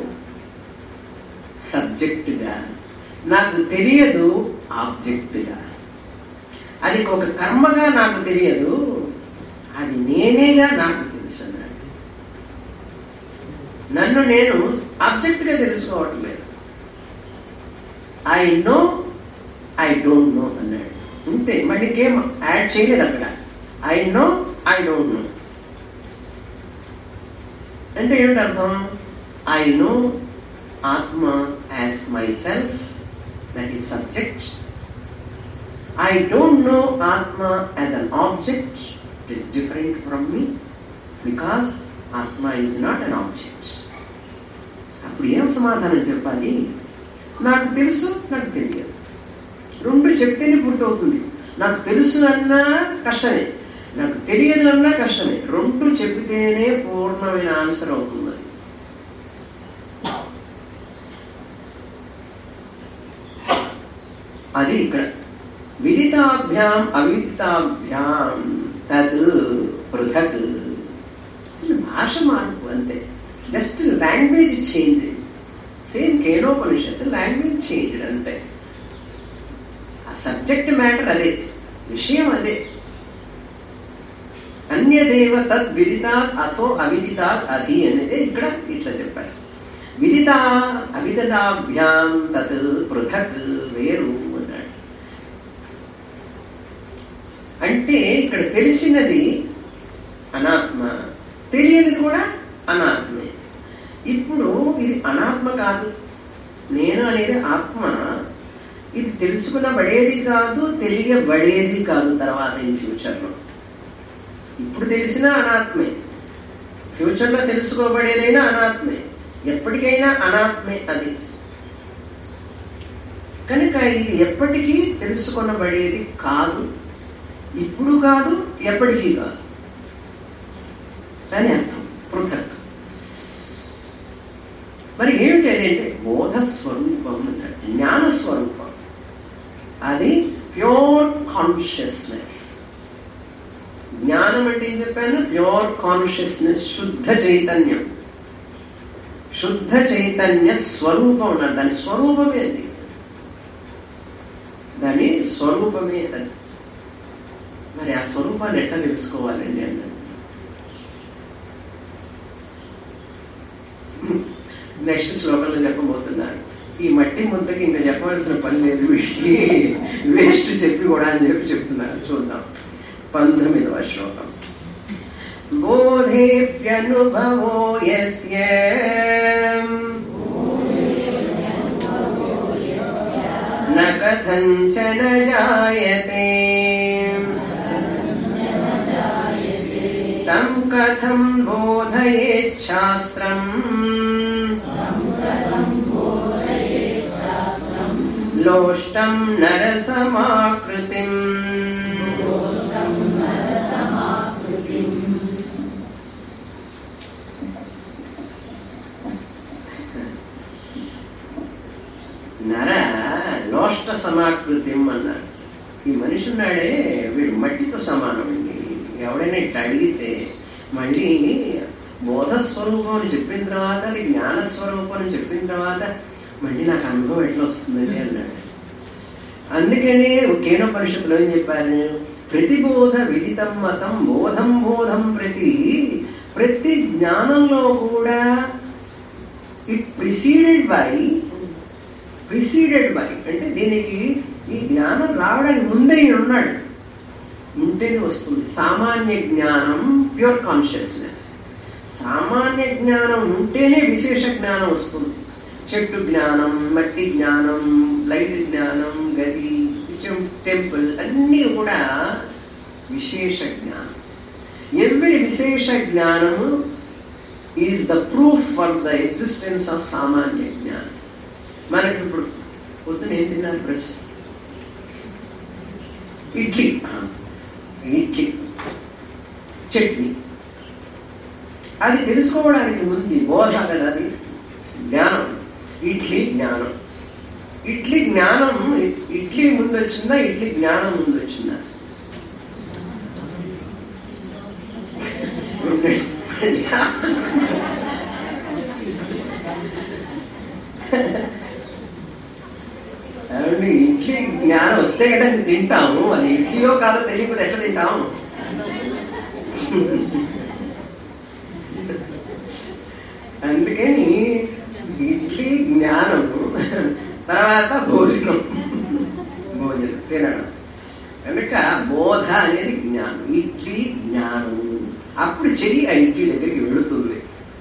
సబ్జెక్టుగా నాకు తెలియదు ఆబ్జెక్టుగా అది ఒక కర్మగా నాకు తెలియదు అది నేనేగా నాకు తెలుసు అన్నాడు నన్ను నేను ఆబ్జెక్ట్గా తెలుసుకోవట్లేదు I know I don't know అన్నాడు అంతే మళ్ళీ ఇంకేం యాడ్ చేయలేదు అక్కడ I know I don't know అంటే ఏమిటి అర్థం ఐ నో ఆత్మ as myself that is subject I don't know ఆత్మ as an object it is different from me because ఆత్మ ఈజ్ నాట్ అన్ ఆబ్జెక్ట్ అప్పుడు ఏం సమాధానం చెప్పాలి నాకు తెలుసు నాకు తెలియదు రెండు చెప్తేనే పూర్తవుతుంది నాకు తెలుసు అన్నా కష్టమే నాకు తెలియదు అన్నా కష్టమే రెండు చెప్తేనే పూర్ణమైన ఆన్సర్ అవుతుంది అది. అది ఇక్కడ విదితాభ్యాం అవిదితాభ్యాం తద్ పృథక్ ఇది భాష మార్పు అంతే just language change same Kenopanishad language change అంతే ఆ సబ్జెక్ట్ మ్యాటర్ అదే విషయం అదే అన్యదేవ తద్ విదితాత్ అథో అవిదితాత్ అది అనేది ఇక్కడ ఇట్లా చెప్పారు విదిత అవిదితాభ్యాం తత్ పృథక్ వేరు అన్నాడు అంటే ఇక్కడ తెలిసినది అనాత్మ తెలియనిది కూడా అనాత్మే ఇప్పుడు ఇది అనాత్మ కాదు నేను అనేది ఆత్మ ఇది తెలుసుకునబడేది కాదు తెలియబడేది కాదు తర్వాత ఈ ఫ్యూచర్లో ఇప్పుడు తెలిసినా అనాత్మే ఫ్యూచర్లో తెలుసుకోబడేదైనా అనాత్మే ఎప్పటికైనా అనాత్మే అది కనుక ఇది ఎప్పటికీ తెలుసుకొనబడేది కాదు ఇప్పుడు కాదు ఎప్పటికీ కాదు అని అర్థం పృథక్ మరి ఏమిటి అదంటే బోధ స్వరూపం అంటారు జ్ఞాన స్వరూపం అది ప్యూర్ కాన్షియస్నెస్ జ్ఞానం అంటే ఏం చెప్పాను ప్యూర్ కాన్షియస్నెస్ శుద్ధ చైతన్యం శుద్ధ చైతన్య స్వరూపం అన్నారు దాని స్వరూపమే అది దాని స్వరూపమే అది మరి ఆ స్వరూపాన్ని ఎట్లా తెలుసుకోవాలండి అన్నది నెక్స్ట్ శ్లోకంలో చెప్పబోతున్నారు ఈ మట్టి ముద్దకి ఇంకా చెప్పవలసిన పని లేదు వేస్ట్ చెప్పి కూడా అని చెప్పి చెప్తున్నారు చూద్దాం పంతొమ్మిదవ శ్లోకం బోధేప్యనుభవో యస్య न कथञ्चन जायते तं कथं बोधयेच्छास्त्रम् లోష్టం నరసమాకృతిం నర లోష్ట సమాకృతిం అన్నాడు ఈ మనిషి ఉన్నాడే వీడు మట్టితో సమానం అండి ఎవడైనా ఇట్లా అడిగితే మళ్ళీ బోధస్వరూపం అని చెప్పిన తర్వాత అది జ్ఞానస్వరూపం అని చెప్పిన తర్వాత మళ్ళీ నాకు అనుభవం ఎట్లా వస్తుందని అన్నాడు అందుకనే కేన పరిషత్తులో ఏం చెప్పారు ప్రతిబోధ విదితం మతం బోధం బోధం ప్రతి ప్రతి జ్ఞానంలో కూడా it preceded by preceded by అంటే దీనికి ఈ జ్ఞానం రావడానికి ముందే ఈయన ఉన్నాడు ఉంటేనే వస్తుంది సామాన్య జ్ఞానం ప్యూర్ కాన్షియస్నెస్ సామాన్య జ్ఞానం ఉంటేనే విశేష జ్ఞానం వస్తుంది చెట్టు జ్ఞానం మట్టి జ్ఞానం లైట్ జ్ఞానం గది టెంపుల్ అన్నీ కూడా విశేష జ్ఞానం ఎవ్రీ విశేష జ్ఞానము is the proof for the existence of సామాన్య జ్ఞానం మనకి ఇప్పుడు పొద్దున ఏం తిన్నారు ప్రశ్న ఇడ్లీ ఇడ్లీ చట్నీ అది తెలుసుకోవడానికి ఉంది బోధ కదా అది జ్ఞానం ఇడ్లీ జ్ఞానం ఇడ్లీ జ్ఞానం ఇడ్లీ ముందు వచ్చిందా ఇడ్లీ జ్ఞానం ముందు వచ్చిందా ఏమండి ఇడ్లీ జ్ఞానం వస్తే కదా తింటాము అది ఇడ్లీయో కాదో తెలియకపోతే ఎట్లా తింటాము అందుకని ఇడ్లీ జ్ఞానం తర్వాత భోజనం భోజనం తినడం కనుక బోధ అనేది జ్ఞానం ఇడ్లీ జ్ఞానం అప్పుడు చెయ్యి ఆ ఇడ్లీ దగ్గరికి వెళుతుంది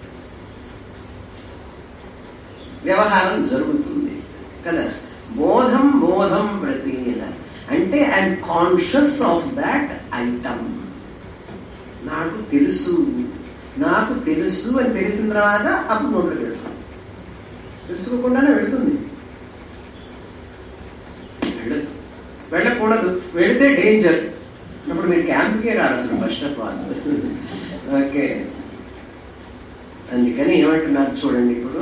వ్యవహారం జరుగుతుంది కదా బోధం బోధం ప్రతి అంటే I'm conscious of that item నాకు తెలుసు నాకు తెలుసు అని తెలిసిన తర్వాత అప్పుడు నోట్లోకి వెళ్తాం తెలుసుకోకుండానే వెళుతుంది వెళ్ళదు వెళ్ళకూడదు వెళితే డేంజర్ అప్పుడు మీరు క్యాంప్కే రారు అసలు ఫస్ట్ ఆఫ్ ఆల్ ఓకే అందుకని ఏమంటున్నారు చూడండి ఇప్పుడు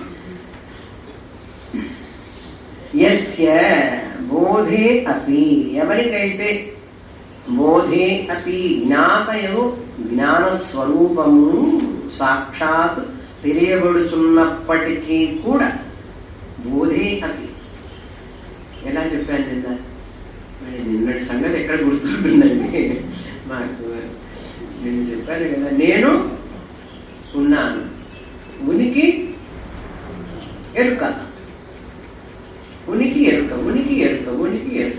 ఎస్య బోధే అపి ఎవరికైతే బోధే అపి జ్ఞాతయు జ్ఞానస్వరూపము సాక్షాత్ తెలియబడుచున్నప్పటికీ కూడా బోధే అపి ఎలా చెప్పాను నిన్న మరి నిన్నటి సంగతి ఎక్కడ గుర్తుంటుందండి మాకు నేను చెప్పాను కదా నేను ఉన్నాను ఉనికి ఎరుక ఉనికి ఎరుక ఉనికి ఎరుక ఉనికి ఎరుక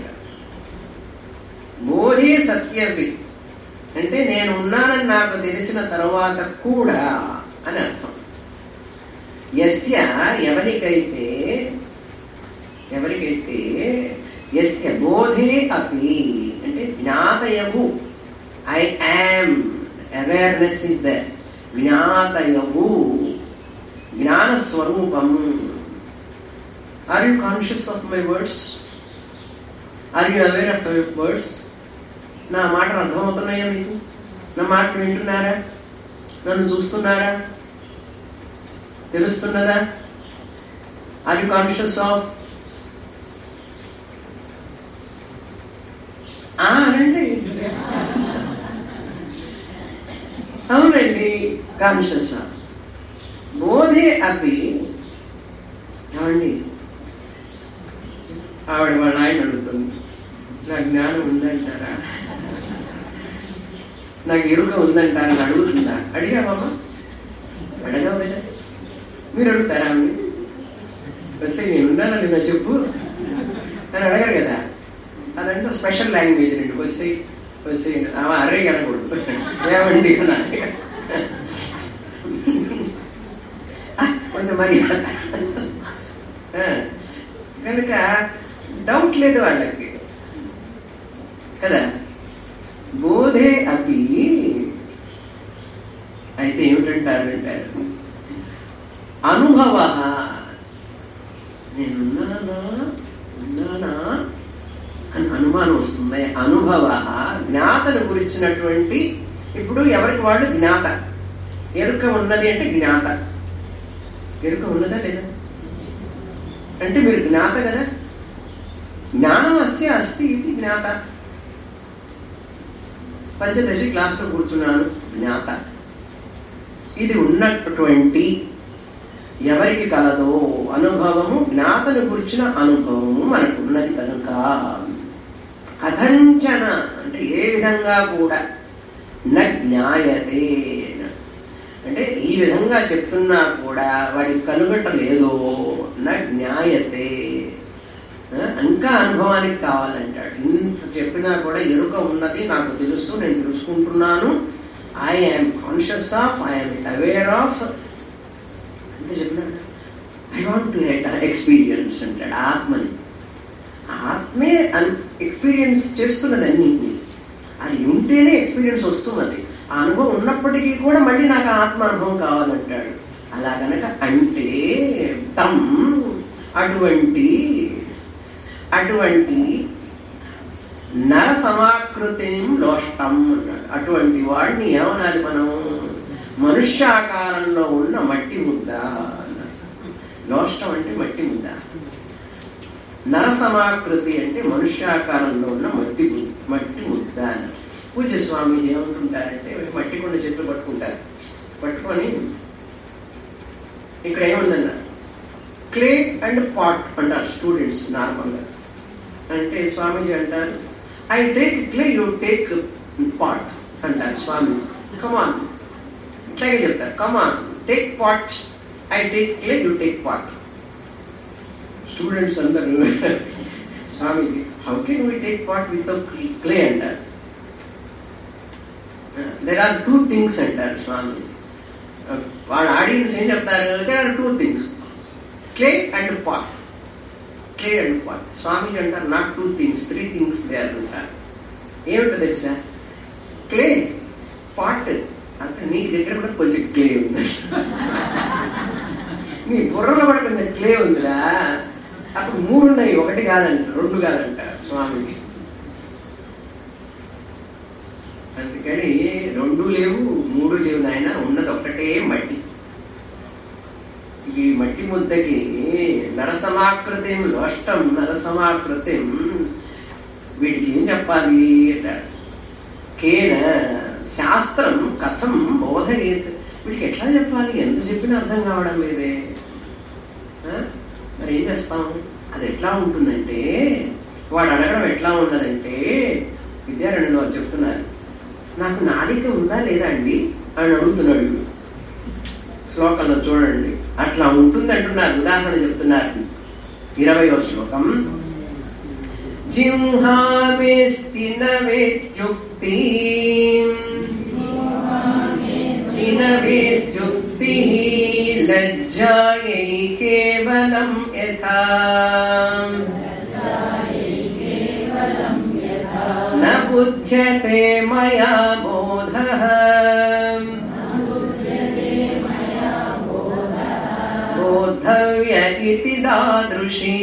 బోధే సత్యవి అంటే నేను ఉన్నానని నాకు తెలిసిన తర్వాత కూడా అని అర్థం యస్య ఎవరికైతే ఎవరికైతే యస్య బోధే అపి అంటే జ్ఞాతయవు I am awareness is the జ్ఞాతయవు జ్ఞానస్వరూపం are you conscious of my words are you aware of my words నా మాటలు అర్థమవుతున్నాయా మీకు నా మాటలు వింటున్నారా నన్ను చూస్తున్నారా తెలుస్తున్నదా ఆర్ యు కాన్షియస్ ఆఫ్ అనండి అవునండి కాన్షియస్ ఆఫ్ బోధే అవి ఏమండి ఆవిడ వాళ్ళ ఆయన అడుగుతుంది నా జ్ఞానం ఉందంటారా నాకు ఎరుక ఉందంటారా అని అడుగుతుందా అడిగామమ్మా అడగావు కదా మీరు అడుగుతారా ఆమె వస్తే నేను ఉన్నానని నా చెప్పు అని అడగరు కదా అదంటే స్పెషల్ లాంగ్వేజ్ రండి వస్తే వస్తే ఆమె అరే కనకూడదు ఏమండి అనాలి. ఆ, కొంచెం మరి ఆ, కనుక డౌట్ లేదు వాళ్ళకి కదా బోధే అవి అయితే ఏమిటంటారు అంటారు అనుభవ నేనున్నానా ఉన్నానా అని అనుమానం వస్తుంది అనుభవ జ్ఞాతను గురించినటువంటి ఇప్పుడు ఎవరికి వాళ్ళు జ్ఞాత ఎరుక ఉన్నది అంటే జ్ఞాత ఎరుక ఉన్నదా లేదా అంటే మీరు జ్ఞాత కదా జ్ఞానం అస్య అస్తి ఇది జ్ఞాత పంచదశి క్లాస్లో కూర్చున్నాను జ్ఞాత ఇది ఉన్నటువంటి ఎవరికి కలదో అనుభవము జ్ఞాతను గురించిన అనుభవము మనకు ఉన్నది కనుక కథంచన అంటే ఏ విధంగా కూడా న జ్ఞాయతే అంటే ఈ విధంగా చెప్తున్నా కూడా వాడికి కనుగొట్టలేదో న జ్ఞాయతే ఆ, ఇంకా అనుభవానికి కావాలంటాడు ఇంత చెప్పినా కూడా ఎరుక ఉన్నది నాకు తెలుసు నేను తెలుసుకుంటున్నాను I am conscious of I'm aware of అంటే చెప్పినాడు ఐ వాంట్ టు ఎక్స్పీరియన్స్ అంటాడు ఆత్మని ఆత్మే ఎక్స్పీరియన్స్ చేస్తున్నది అన్నింటినీ అది ఉంటేనే ఎక్స్పీరియన్స్ వస్తున్నది ఆ అనుభవం ఉన్నప్పటికీ కూడా మళ్ళీ నాకు ఆ ఆత్మ అనుభవం కావాలంటాడు అలా గనక అంటే తమ్ అటువంటి అటువంటి నర సమాకృతి లోష్టం అన్నాడు అటువంటి వాడిని ఏమనాలి మనం మనుష్యాకారంలో ఉన్న మట్టి ముద్ద అన్నాడు లోష్టం అంటే మట్టి ముద్ద నర సమాకృతి అంటే మనుష్యాకారంలో ఉన్న మట్టి ము- మట్టి ముద్ద అని పూజ స్వామీజీ ఏమంటుంటారంటే మట్టి కొండ చెట్లు పట్టుకుంటారు పట్టుకొని ఇక్కడ ఏముందన్న క్లే అండ్ పాట్ అంటారు స్టూడెంట్స్ నార్మల్గా అంటే స్వామీజీ అంటారు I take clay you take pot అంటారు స్వామీజీ కమాన్ ఇట్లాగే చెప్తారు come on take pot I take clay you take pot students అందరూ Swamiji how can we take pot with clay అంటారు దెర్ ఆర్ టూ థింగ్స్ అంటారు స్వామి వాళ్ళ ఆడియన్స్ ఏం చెప్తారు there are two things clay and pot clay and pot Swami అంటారు not two things three things they అంటారు ఏమిటో తెలుసా క్లే పాట్ అంటే నీ దగ్గర కూడా కొంచెం క్లే ఉంది నీ బుర్రలో కూడా కొంచెం క్లే ఉందిరా అప్పుడు మూడు ఉన్నాయి ఒకటి కాదంట రెండు కాదంట స్వామికి అందుకని రెండు లేవు మూడు లేవు నాయన ఉన్నది ఒక్కటే మట్టి ఈ మట్టి ముద్దకి నరసమాకృతి నష్టం నరసమాకృతి వీడికి ఏం చెప్పాలి అంటాడు కేన శాస్త్రం కథం బోధయేత్ వీడికి ఎట్లా చెప్పాలి ఎంత చెప్పినా అర్థం కావడం లేదే ఆ? మరి ఏం చేస్తాం అది ఎట్లా ఉంటుందంటే వాడు అడగడం ఎట్లా ఉన్నదంటే విద్యారణ్యులు వారు చెప్తున్నారు నాకు నాలిక ఉందా లేదా అండి అని అడుగుతున్నాడు వీడు. శ్లోకంలో చూడండి అట్లా ఉంటుంది అంటున్నారు ఉదాహరణ చెప్తున్నారు ఇరవయో శ్లోకం జింహామేస్తి నవేత్యుక్తి వేత్యుక్తి లజ్జాయై కేవలం యథా न बुध्यते मया बोधः बोद्धव्य इति दादृशी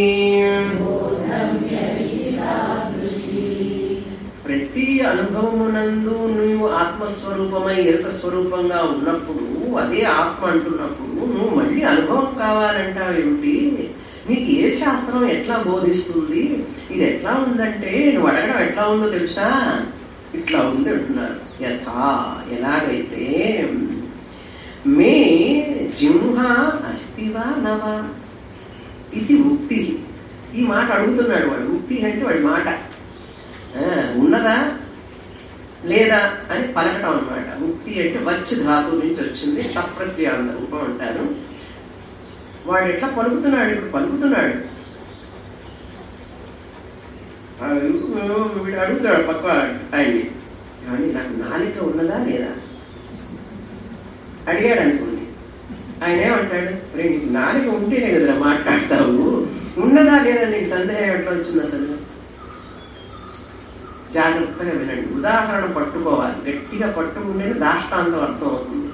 ప్రతి అనుభవమునందు నువ్వు ఆత్మస్వరూపమై ఎరుక స్వరూపంగా ఉన్నప్పుడు అదే ఆత్మ అంటున్నప్పుడు నువ్వు మళ్ళీ అనుభవం కావాలంటావు ఏమిటి నీకు ఏ శాస్త్రం ఎట్లా బోధిస్తుంది ఇది ఎట్లా ఉందంటే నువ్వు అడగడం ఎట్లా ఉందో తెలుసా ఇట్లా ఉంది అంటున్నారు యథా ఎలాగైతే మే జింహ అస్తివా నవా ఇది ఉక్తి ఈ మాట అడుగుతున్నాడు వాడు ఉక్తి అంటే వాడి మాట ఆ, ఉన్నదా లేదా అని పలకటం అన్నమాట ముక్తి అంటే వచ్చి ధాతు నుంచి వచ్చింది తప్రత్యాన్న రూపం అంటారు వాడు ఎట్లా పలుకుతున్నాడు ఇప్పుడు పలుకుతున్నాడు ఆ, వీడు అడుగుతాడు పక్క ఆయన్ని కానీ నాకు నాలిక ఉన్నదా లేదా అడిగాడు అనుకోండి ఆయన ఏమంటాడు రే నీకు నాలిక ఉంటేనే కదరా మాట్లాడతావు ఉన్నదా లేదా నీకు సందేహం ఎట్లా వచ్చింది అసలు జాగ్రత్తగా వినండి ఉదాహరణ పట్టుకోవాలి గట్టిగా పట్టుకుంటేనే దాష్టాంతం అర్థం అవుతుంది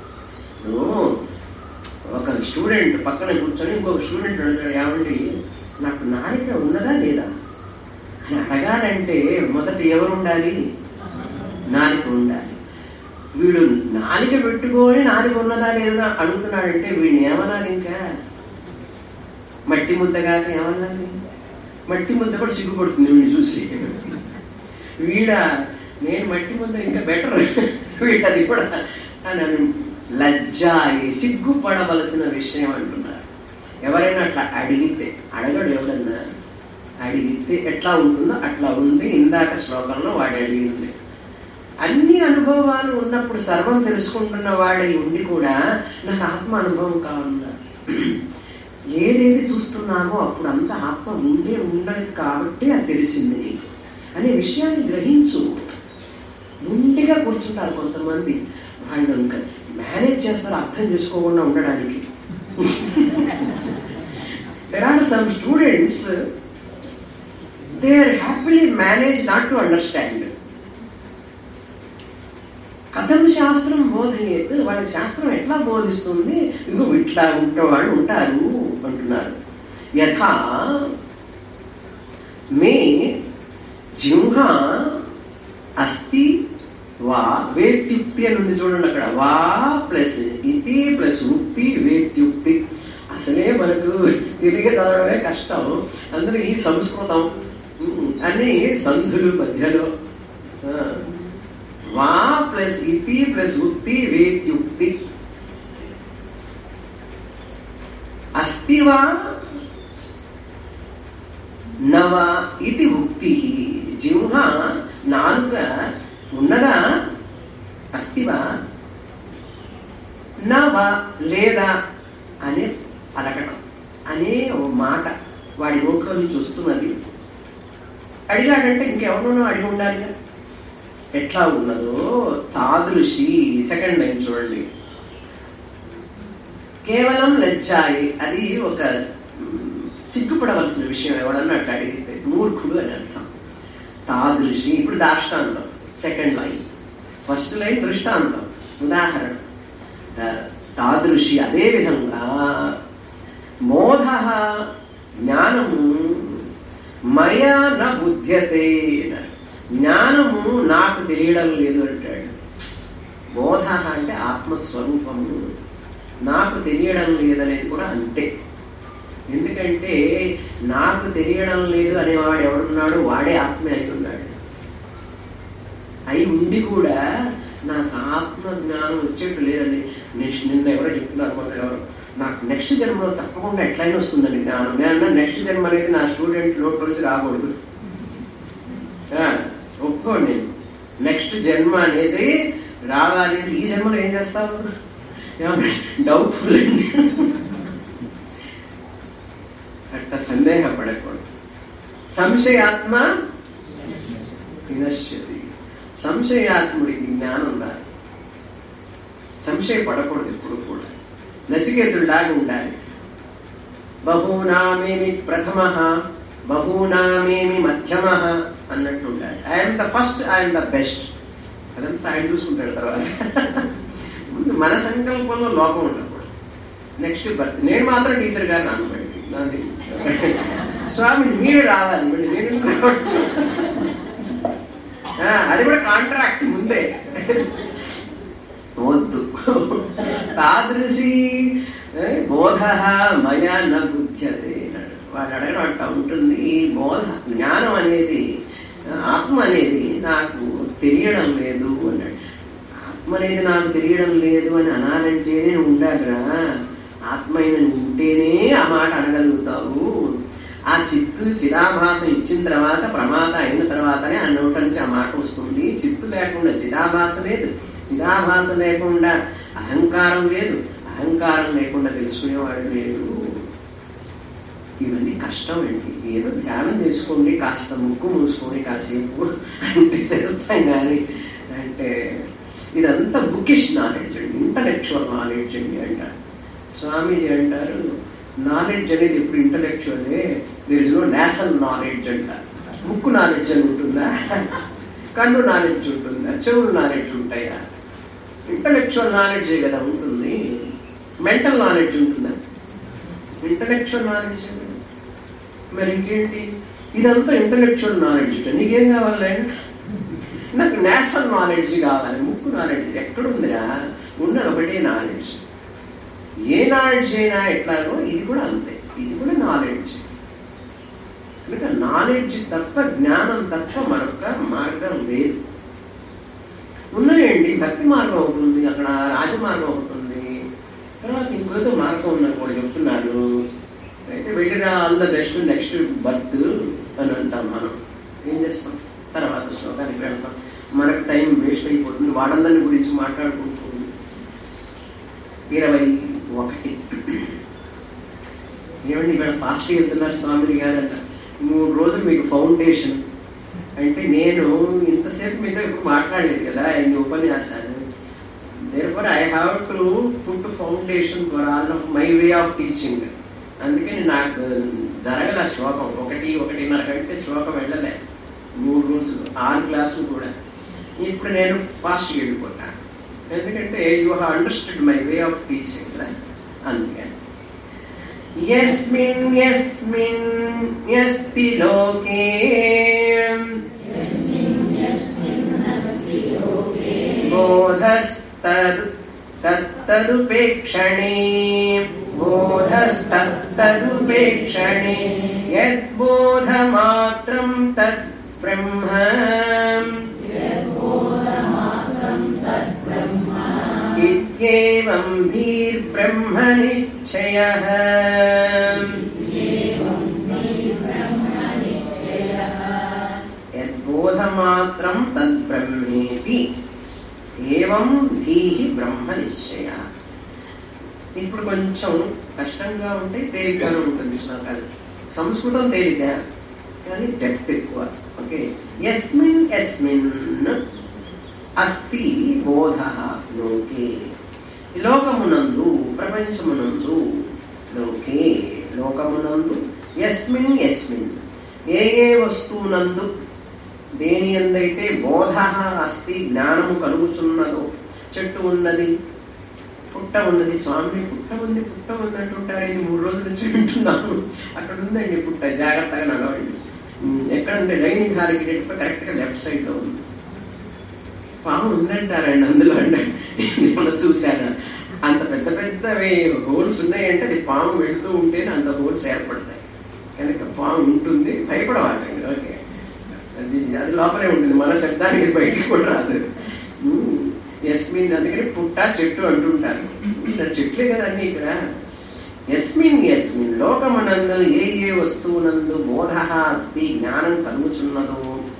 ఇప్పుడు ఒక స్టూడెంట్ పక్కన కూర్చొని ఇంకొక స్టూడెంట్ అడుగుతాడు ఏమండి నాకు నాలిక ఉన్నదా లేదా అని అడగాలంటే మొదట ఎవరు ఉండాలి నాలిక ఉండాలి వీడు నాలిక పెట్టుకొని నాలిక ఉన్నదా లేదా అడుగుతున్నాడంటే వీడిని ఏమనాలి ఇంకా మట్టి ముద్ద కాక ఏమనాలి మట్టి ముద్ద కూడా సిగ్గుపడుతుంది వీడిని చూసి వీడ నేను మట్టి ముద్ద ఇంకా బెటర్ వీడది కూడా అని అను లజ్జాయి సిగ్గుపడవలసిన విషయం అంటున్నారు ఎవరైనా అట్లా అడిగితే అడగడు ఎవరన్నా అడిగితే ఎట్లా ఉంటుందో అట్లా ఉంది ఇందాక శ్లోకంలో వాడు అడిగింది అన్ని అనుభవాలు ఉన్నప్పుడు సర్వం తెలుసుకుంటున్న వాడై ఉండి కూడా నాకు ఆత్మ అనుభవం కావాలన్నారు ఏదేది చూస్తున్నామో అప్పుడు అంత ఆత్మ ఉండే ఉండదు కాబట్టి అది తెలిసింది నీకు అనే విషయాన్ని గ్రహించు ముందుగా కూర్చుంటారు కొంతమంది వాళ్ళు ఇంకా మేనేజ్ చేస్తారు అర్థం చేసుకోకుండా ఉండడానికి there are some students they are happily manage not to understand కథం శాస్త్రం బోధయేత్ వాళ్ళ శాస్త్రం ఎట్లా బోధిస్తుంది ఇదిగో ఇట్లా ఉంటే వాళ్ళు ఉంటారు అంటున్నారు యథా మే జింహ అస్తి వా వేత్యుక్తి అని ఉంది చూడండి అక్కడ వా ప్లస్ ఇతి ప్లస్ ఉక్తి వేత్యుక్తి అసలే మనకు తిరిగి చదవడమే కష్టం అందులో ఈ సంస్కృతం ఉమ్, అన్ని సంధులు మధ్యలో ఆ, వా ప్లస్ ఇతి ప్లస్ ఉక్తి వేత్యుక్తి అస్తి వా నవ ఇది ఉక్తి జింహ నాలుక ఉన్నదా అస్తివా నవ లేదా అనే పలకటం అనే ఓ మాట వాడి నోట్లో నుంచి వస్తున్నది అడిగాడంటే ఇంకెవరినో అడిగి ఉండాలి ఎట్లా ఉన్నదో తాదృశి సెకండ్ లైన్ చూడండి కేవలం లజ్జాయి అది ఒక మ్, సిగ్గుపడవలసిన విషయం ఎవడన్నా అట్లా అడిగితే మూర్ఖుడు అని అర్థం తాదృశి ఇప్పుడు దాష్టాంతం సెకండ్ లైన్ ఫస్ట్ లైన్ దృష్టాంతం ఉదాహరణ తా- తాదృశి అదే విధంగా మోధ జ్ఞానము మయా న బుద్ధ్యతే జ్ఞానము నాకు తెలియడం లేదు అంటాడు బోధ అంటే ఆత్మస్వరూపము నాకు తెలియడం లేదనేది కూడా అంతే ఎందుకంటే నాకు తెలియడం లేదు అనేవాడు ఎవడున్నాడు వాడే ఆత్మ అవుతున్నాడు అయి ఉండి కూడా నాకు ఆత్మ జ్ఞానం వచ్చేట్టు లేదండి నెక్స్ట్ నిన్న ఎవరో చెప్తున్నారు మొన్న ఎవరు నాకు నెక్స్ట్ జన్మలో తప్పకుండా ఎట్లయినా వస్తుందండి జ్ఞానం నేను నెక్స్ట్ జన్మ అనేది నా స్టూడెంట్ నోట్ నుంచి రాకూడదు ఆ, ఒప్పుకోండి నెక్స్ట్ జన్మ అనేది రావాలి అంటే ఈ జన్మలో ఏం చేస్తావు డౌట్ఫుల్ అండి అట్లా సందేహపడకూడదు సంశయాత్మ వినశ్యతి సంశయాత్ముడికి జ్ఞానం రాదు సంశయపడకూడదు ఎప్పుడు కూడా నచికేతుడిలాగా ఉండాలి బహూనామేమి ప్రథమ బహూనామేమి మధ్యమ అన్నట్టు ఉండాలి I'm the first I'm the best అదంతా ఆయన చూసుకుంటాడు తర్వాత ముందు మన సంకల్పంలో లోపం ఉండకూడదు నెక్స్ట్ బర్త్ నేను మాత్రం టీచర్ గారు నాన్నబడి నాది స్వామి మీరు రావాలి మళ్ళీ నేను రావట్లేదు. ఆ, అది కూడా కాంట్రాక్ట్ ముందే వద్దు తాదృశి ఏ, బోధ మయా న బుద్ధ్యతే అన్నాడు. వాడు అడగడం అంట ఉంటుంది ఈ బోధ జ్ఞానం అనేది ఆత్మ అనేది నాకు తెలియడం లేదు అన్నాడు ఆత్మ అనేది నాకు తెలియడం లేదు అని అనాలంటేనే ఉండాలిరా ఆత్మ అయిన ఉంటేనే ఆ మాట అనగలుగుతావు ఆ చిత్తు చిదాభాసం ఇచ్చిన తర్వాత ప్రమాద అయిన తర్వాతనే ఆ నోట నుంచి ఆ మాట వస్తుంది చిత్తు లేకుండా చిదాభాస లేదు చిదాభాస లేకుండా అహంకారం లేదు అహంకారం లేకుండా తెలుసుకునేవాడు లేదు ఇవన్నీ కష్టం అండి ఏదో ధ్యానం చేసుకోండి కాస్త ముక్కు మూసుకొని కాసేపు అంటే చేస్తాం కానీ అంటే ఇదంతా బుకిష్ నాలెడ్జ్ అండి ఇంటలెక్చువల్ నాలెడ్జ్ అండి అంటారు స్వామీజీ అంటారు నాలెడ్జ్ అనేది ఇప్పుడు ఇంటలెక్చువలే there is no national knowledge అంటారు ముక్కు నాలెడ్జ్ అని ఉంటుందా కన్ను నాలెడ్జ్ ఉంటుందా చెవులు నాలెడ్జ్ ఉంటాయా ఇంటలెక్చువల్ నాలెడ్జే కదా ఉంటుంది మెంటల్ నాలెడ్జ్ ఉంటుందా ఇంటలెక్చువల్ నాలెడ్జ్ మరి ఇంకేంటి ఇదంతా ఇంటలెక్చువల్ నాలెడ్జ్ నీకేం కావాలి ఆయన? నాకు నేషనల్ నాలెడ్జ్ కావాలి ముక్కు నాలెడ్జ్ ఎక్కడుందిరా ఉన్నది ఒకటే నాలెడ్జ్ ఏ నాలెడ్జ్ అయినా ఎట్లాగో ఇది కూడా అంతే ఇది కూడా నాలెడ్జ్ కనుక నాలెడ్జ్ తప్ప జ్ఞానం తప్ప మరొక మార్గం లేదు ఉన్నాయండి భక్తి మార్గం అవుతుంది అక్కడ రాజమార్గం అవుతుంది తర్వాత ఇంకొక మార్గం ఉందని కూడా చెప్తున్నారు అయితే వెళ్ళిరా all the best next birth అని అంటాం మనం ఏం చేస్తాం తర్వాత శ్లోకానికి వెళ్తాం మనకు టైం వేస్ట్ అయిపోతుంది వాళ్ళందరిని గురించి మాట్లాడుకుంటుంది ఇరవై ఒకటి ఏమండి ఇక్కడ పాస్టర్ వెళ్తున్నారు స్వామిని గారంట మూడు రోజులు మీకు ఫౌండేషన్ అంటే నేను ఇంతసేపు మీతో ఇప్పుడు మాట్లాడలేదు కదా ఈ ఉపన్యాసాలు therefore I have to put foundation for all of my way of teaching అందుకని నాకు జరగల శ్లోకం ఒకటి ఒకటిన్నర కంటే శ్లోకం వెళ్ళలే మూడు రోజులు ఆరు క్లాసులు కూడా ఇప్పుడు నేను ఫాస్ట్ వెళ్ళిపోతాను ఎందుకంటే you have understood my way of teaching కదా అందుకని యస్మిన్ యస్మిన్ యస్తి లోకే బోధస్తద్ తత్తదుపేక్షణే బోధస్తత్తదుపేక్షణే యద్బోధమాత్రం తద్ బ్రహ్మ ఇత్యేవం ధీర్బ్రహ్మ నిశ్చయः యద్బోధమాత్రం తద్బ్రహ్మేతి ఏవం ధీహి బ్రహ్మ నిశ్చయ ఇప్పుడు కొంచెం కష్టంగా ఉంటే తేలికగా ఉంటుంది శ్లోకాలు సంస్కృతం తేలిక కానీ డెప్త్ ఎక్కువ ఓకే ఎస్మిన్ ఎస్మిన్ అస్తి బోధ లోకే లోకమునందు ప్రపంచమునందు లోకే లోకమునందు ఎస్మిన్ ఎస్మిన్ ఏ ఏ వస్తువునందు దేని ఎందైతే బోధ అస్తి జ్ఞానము కలుగుచున్నదో చెట్టు ఉన్నది పుట్ట ఉన్నది స్వామి పుట్ట ఉంది పుట్ట ఉంది అంటుంటారు ఇది మూడు రోజుల నుంచి వింటున్నాను అక్కడ ఉందండి పుట్ట జాగ్రత్తగా నడవండి ఉమ్, ఎక్కడంటే డైనింగ్ హాల్కి కరెక్ట్ గా లెఫ్ట్ సైడ్ లో ఉంది పాము ఉందంటారండి అందులో అంటే మనం చూశాను అంత పెద్ద పెద్దవి హోల్స్ ఉన్నాయంటే అది పాము వెళ్తూ ఉంటేనే అంత హోల్స్ ఏర్పడతాయి కనుక పాము ఉంటుంది భయపడవాలి ఓకే అది అది లోపలే ఉంటుంది మన శబ్దానికి ఇది బయటికి కూడా రాదు ఉమ్, ఎస్మిన్ అందుకని పుట్ట చెట్టు అంటుంటారు ఇక్కడ చెట్లే కదా అన్ని ఇక్కడ ఎస్మిన్ ఎస్మిన్ లోకమనందు ఏ ఏ వస్తువునందు బోధ అస్తి జ్ఞానం కలుగుచున్నదో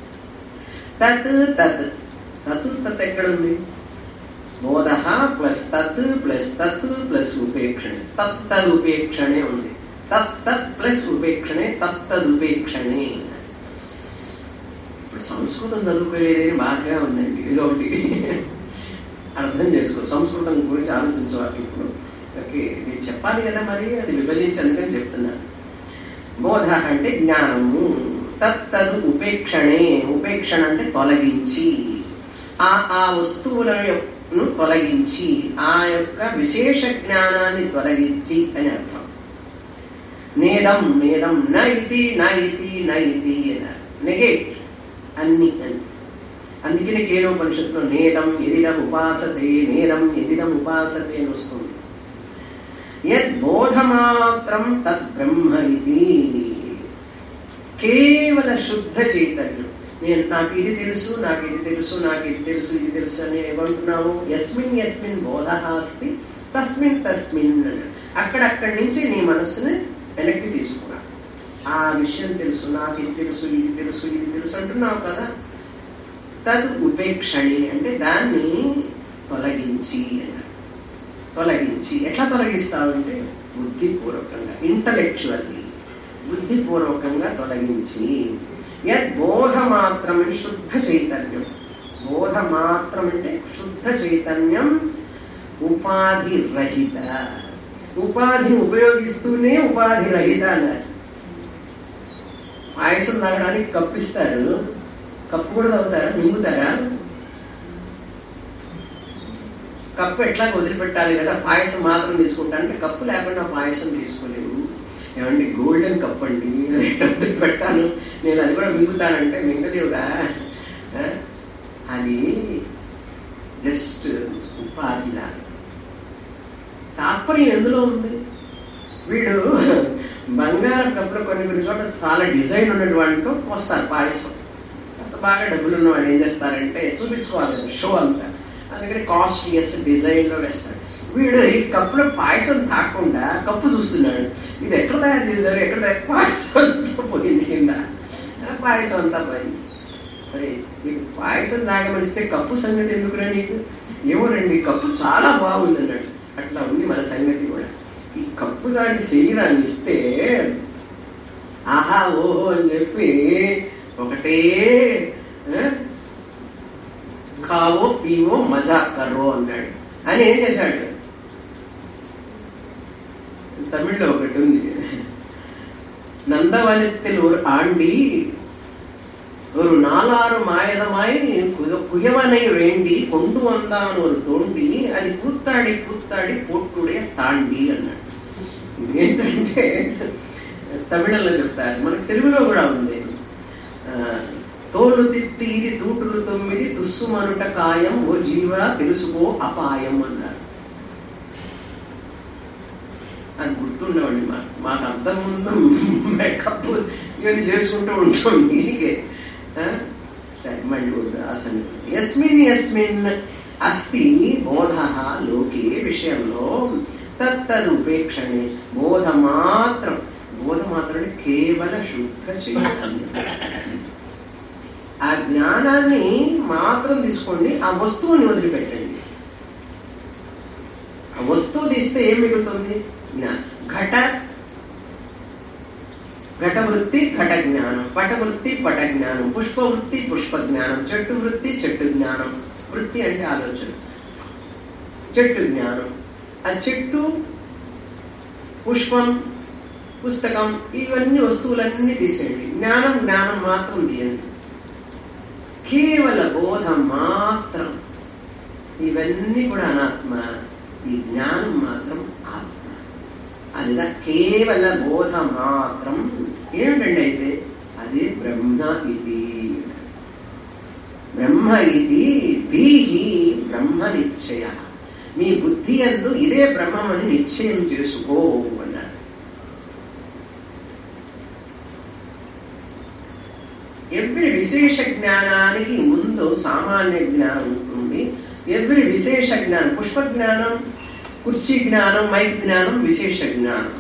తత్ తత్ తత్ తత్ ఎక్కడుంది బోధ ప్లస్ తత్ ప్లస్ తత్ ప్లస్ ఉపేక్షణే తత్తద్ ఉపేక్షణే ఉంది తత్ తత్ ప్లస్ ఉపేక్షణే తత్తద్ ఉపేక్షణే ఇప్పుడు సంస్కృతం చదువుకోలేదని బాగా ఉందండి ఇది ఒకటి అర్థం చేసుకో సంస్కృతం గురించి ఆలోచించవాలి ఇప్పుడు ఓకే నేను చెప్పాలి కదా మరి అది విభజించి అందుకని చెప్తున్నాను బోధ అంటే జ్ఞానము తత్తదు ఉపేక్షణే ఉపేక్షణ అంటే తొలగించి ఆ ఆ వస్తువులను తొలగించి ఆ యొక్క విశేష జ్ఞానాన్ని తొలగించి అని అర్థం నేదం నేదం న ఇది న ఇది న ఇది అన్నారు నెగేట్ అన్ని అని అందుకని కేనోపనిషత్తులో నేదం ఎదిదం ఉపాసతే నేదం ఎదిదం ఉపాసతే అని వస్తుంది యద్బోధమాత్రం తద్బ్రహ్మ ఇది కేవల శుద్ధ చైతన్యం నేను నాకు ఇది తెలుసు నాకు ఇది తెలుసు నాకు ఇది తెలుసు ఇది తెలుసు అని ఏమంటున్నాము ఎస్మిన్ ఎస్మిన్ బోధ అస్తి తస్మిన్ తస్మిన్ అని అక్కడక్కడి నుంచి నీ మనస్సుని వెనక్కి తీసుకున్నా ఆ విషయం తెలుసు నాకు ఇది తెలుసు ఇది తెలుసు ఇది తెలుసు అంటున్నావు కదా తద్ ఉపేక్షణి అంటే దాన్ని తొలగించి అన్నారు తొలగించి ఎట్లా తొలగిస్తావు అంటే బుద్ధిపూర్వకంగా ఇంటలెక్చువల్లీ బుద్ధిపూర్వకంగా తొలగించి యద్ బోధ మాత్రమే శుద్ధ చైతన్యం బోధ మాత్రం అంటే శుద్ధ చైతన్యం ఉపాధి రహిత ఉపాధిని ఉపయోగిస్తూనే ఉపాధి రహిత అన్నారు పాయసం తాగడానికి కప్పిస్తారు కప్పు కూడా తాగుతారా మింగుతారా కప్పు ఎట్లా వదిలిపెట్టాలి కదా పాయసం మాత్రం తీసుకుంటానంటే కప్పు లేకుండా పాయసం తీసుకోలేవు ఏమండి గోల్డెన్ కప్ అండి అది పెట్టాను నేను అది కూడా మింగుతానంటే మింగలేవురా ఆ? అది జస్ట్ ఉపాధిలా తాత్పర్యం ఎందులో ఉంది వీడు బంగారం కప్పులో కొన్ని కొన్ని చోట్ల చాలా డిజైన్ ఉన్నటువంటి వాటితో పోస్తారు పాయసం అంత బాగా డబ్బులు ఉన్నవాడు ఏం చేస్తారంటే చూపించుకోవాలి కదా షో అంతా అందుకని కాస్ట్లీయెస్ట్ డిజైన్లో వేస్తాడు వీడు ఈ కప్పులో పాయసం తాకుండా కప్పు చూస్తున్నాడు ఇది ఎక్కడ తయారు చేశారు ఎక్కడ తయారు- పాయసం అంతా పోయింది కింద ఆ పాయసం అంతా పోయింది మరి నీకు పాయసం తాగమనిస్తే కప్పు సంగతి ఎందుకురా నీకు ఏమోనండి ఈ కప్పు చాలా బాగుంది అన్నాడు అట్లా ఉంది మన సంగతి కూడా ఈ కప్పు లాంటి శరీరాన్ని ఇస్తే ఆహా ఓహో అని చెప్పి ఒకటే ఆ, కావో పీవో మజా కర్రో అన్నాడు అని ఏం చేశాడు తమిళ్లో ఒకటి ఉంది నందవనத்தில் ஒரு ஆண்டி ஒரு நாலாறு மாயதமாய் குத- குயவனை வேண்டி கொண்டு வந்தான் ஒரு தோண்டி అది కూత్తాడి కూత్తాడి పోట్టుడే తాండి అన్నాడు ఏంటంటే తమిళంలో చెప్తారు మనకి తెలుగులో కూడా ఉంది ఆ, తోలు తిత్తి ఇది తూటులు తొమ్మిది తుస్సుమనుట కాయం ఓ జీవ తెలుసుకో అపాయం అన్నారు అది గుర్తుండవండి మా మాకు అర్థం ముందు మేకప్ ఇవన్నీ చేసుకుంటూ ఉంటాం దీనికే ఆ? సరే మళ్ళీ వద్దు అసలు యస్మిన్ యస్మిన్ అస్తి బోధ లోకే విషయంలో తత్తదుపేక్షణే బోధ మాత్రం బోధ మాత్రం కేవల శుద్ధ చైతన్యం ఆ జ్ఞానాన్ని మాత్రం తీసుకోండి ఆ వస్తువుని వదిలిపెట్టండి ఆ వస్తువు తీస్తే ఏం మిగులుతుంది జ్ఞానం ఘట ఘట వృత్తి ఘట జ్ఞానం పట వృత్తి పట జ్ఞానం పుష్ప వృత్తి పుష్ప జ్ఞానం చెట్టు వృత్తి చెట్టు జ్ఞానం వృత్తి అంటే ఆలోచన చెట్టు జ్ఞానం ఆ చెట్టు పుష్పం పుస్తకం ఇవన్నీ వస్తువులన్నీ తీసేయండి జ్ఞానం జ్ఞానం మాత్రం తీయండి కేవల బోధ మాత్రం ఇవన్నీ కూడా అనాత్మ ఈ జ్ఞానం మాత్రం ఆత్మ అదిగా కేవల బోధ మాత్రం ఏమిటండి అయితే అది బ్రహ్మ ఇది బ్రహ్మ ఇది దీహి బ్రహ్మ నిశ్చయ నీ బుద్ధి అందు ఇదే బ్రహ్మమని నిశ్చయం చేసుకో అన్నాడు ఎవ్రీ విశేష జ్ఞానానికి ముందు సామాన్య జ్ఞానం ఉంటుంది ఎవ్రీ విశేష జ్ఞానం పుష్ప జ్ఞానం కుర్చీ జ్ఞానం మైక్ జ్ఞానం విశేష జ్ఞానం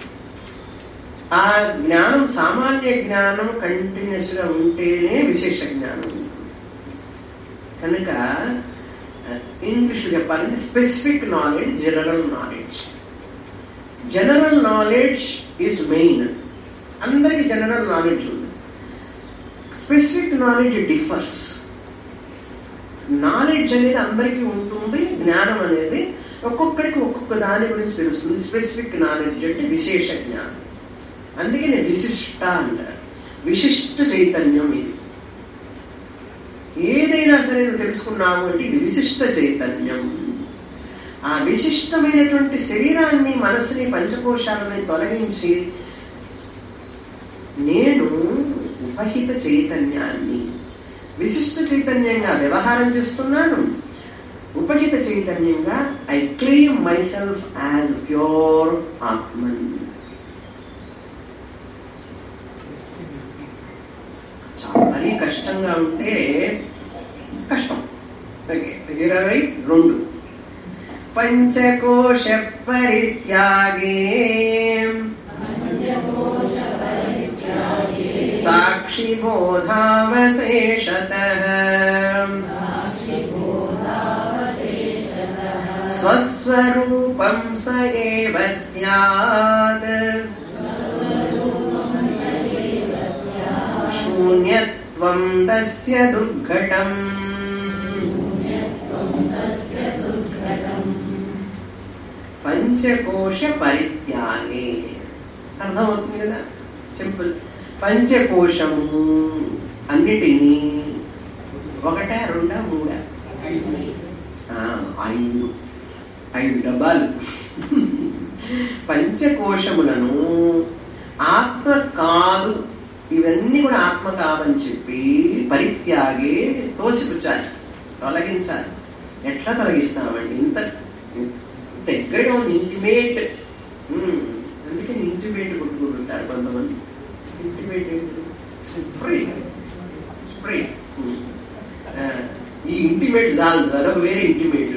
ఆ జ్ఞానం సామాన్య జ్ఞానం కంటిన్యూస్ గా ఉంటేనే విశేష జ్ఞానం ఉంటుంది. కనుక ఇంగ్లీష్ చెప్పాలంటే specific knowledge general knowledge general knowledge is main అందరికి జనరల్ నాలెడ్జ్ ఉంది స్పెసిఫిక్ నాలెడ్జ్ డిఫర్స్ నాలెడ్జ్ అనేది అందరికీ ఉంటుంది జ్ఞానం అనేది ఒక్కొక్కడికి ఒక్కొక్క దాని గురించి తెలుస్తుంది స్పెసిఫిక్ నాలెడ్జ్ అంటే విశేష జ్ఞానం అందుకే నేను విశిష్ట అంటారు విశిష్ట చైతన్యం ఇది ఏదైనా సరే నువ్వు తెలుసుకున్నావు అంటే ఇది విశిష్ట చైతన్యం ఆ విశిష్టమైనటువంటి శరీరాన్ని మనసుని పంచకోశాలని తొలగించి నేను ఉపహిత చైతన్యాన్ని విశిష్ట చైతన్యంగా వ్యవహారం చేస్తున్నాను ఉపహిత చైతన్యంగా I claim myself as pure ఆత్మన్ చాలా మరీ కష్టంగా ఉంటే కష్టం ఓకే ఇరవై రెండు పంచకోశ పరిత్యాగే साक्षिबोधावशेषतः स्वस्वरूपं स एव स्यात् शून्यत्वं तस्य दुर्घटम् పంచకోశ పరిత్యాగే అర్థమవుతుంది కదా సింపుల్ పంచకోశము అన్నిటినీ ఒకటా రెండా మూడా ఆ, ఐదు ఐదు డబ్బాలు పంచకోశములను ఆత్మ కావని చెప్పి పరిత్యాగే తోసిపుచ్చాలి తొలగించాలి ఎట్లా తొలగిస్తామండి ఇంత ఇంత దగ్గరగా ఉంది ఇంటిమేట్ అందుకని ఇంటిమేట్ కొట్టుకుంటుంటారు కొంతమంది ఇంటిమేట్ స్ప్రే స్ప్రే ఈ ఇంటిమేట్ చాలు అదొక వేరే ఇంటిమేట్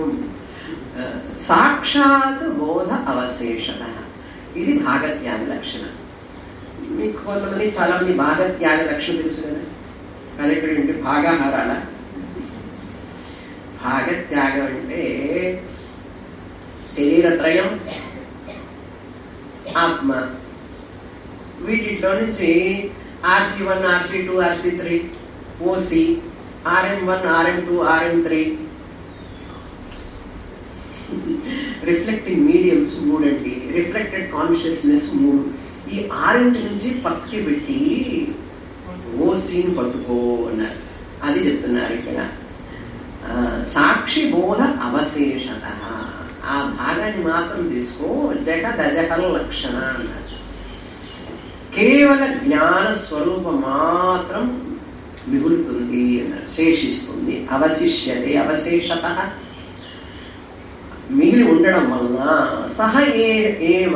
సాక్షాత్ బోధ అవశేషత ఇది భాగత్యాగ లక్షణం మీకు కొంతమంది చాలా మంది భాగత్యాగ లక్షణం తెలుసు కదా అది ఎక్కడ అంటే భాగాహారాల భాగత్యాగం అంటే శరీరత్రయం ఆత్మ వీటిలో నుంచి RC one RC two RC three OC RM one RM two RM three reflecting mediums మూడండి రిఫ్లెక్టెడ్ కాన్షియస్నెస్ మూడు ఈ ఆరింటి నుంచి పక్కకి పెట్టి ఓసీని పట్టుకో అన్నారు అది చెప్తున్నారు ఇక్కడ ఆ, సాక్షి బోధ అవశేషత ఆ భాగాన్ని మాత్రం తీసుకో జట దజహల లక్షణ అన్నారు కేవల జ్ఞాన స్వరూపం మాత్రం మిగులుతుంది అన్నారు శేషిస్తుంది అవశిష్యతే అవశేషత మిగిలి ఉండడం వలన సహ ఏ- ఏవ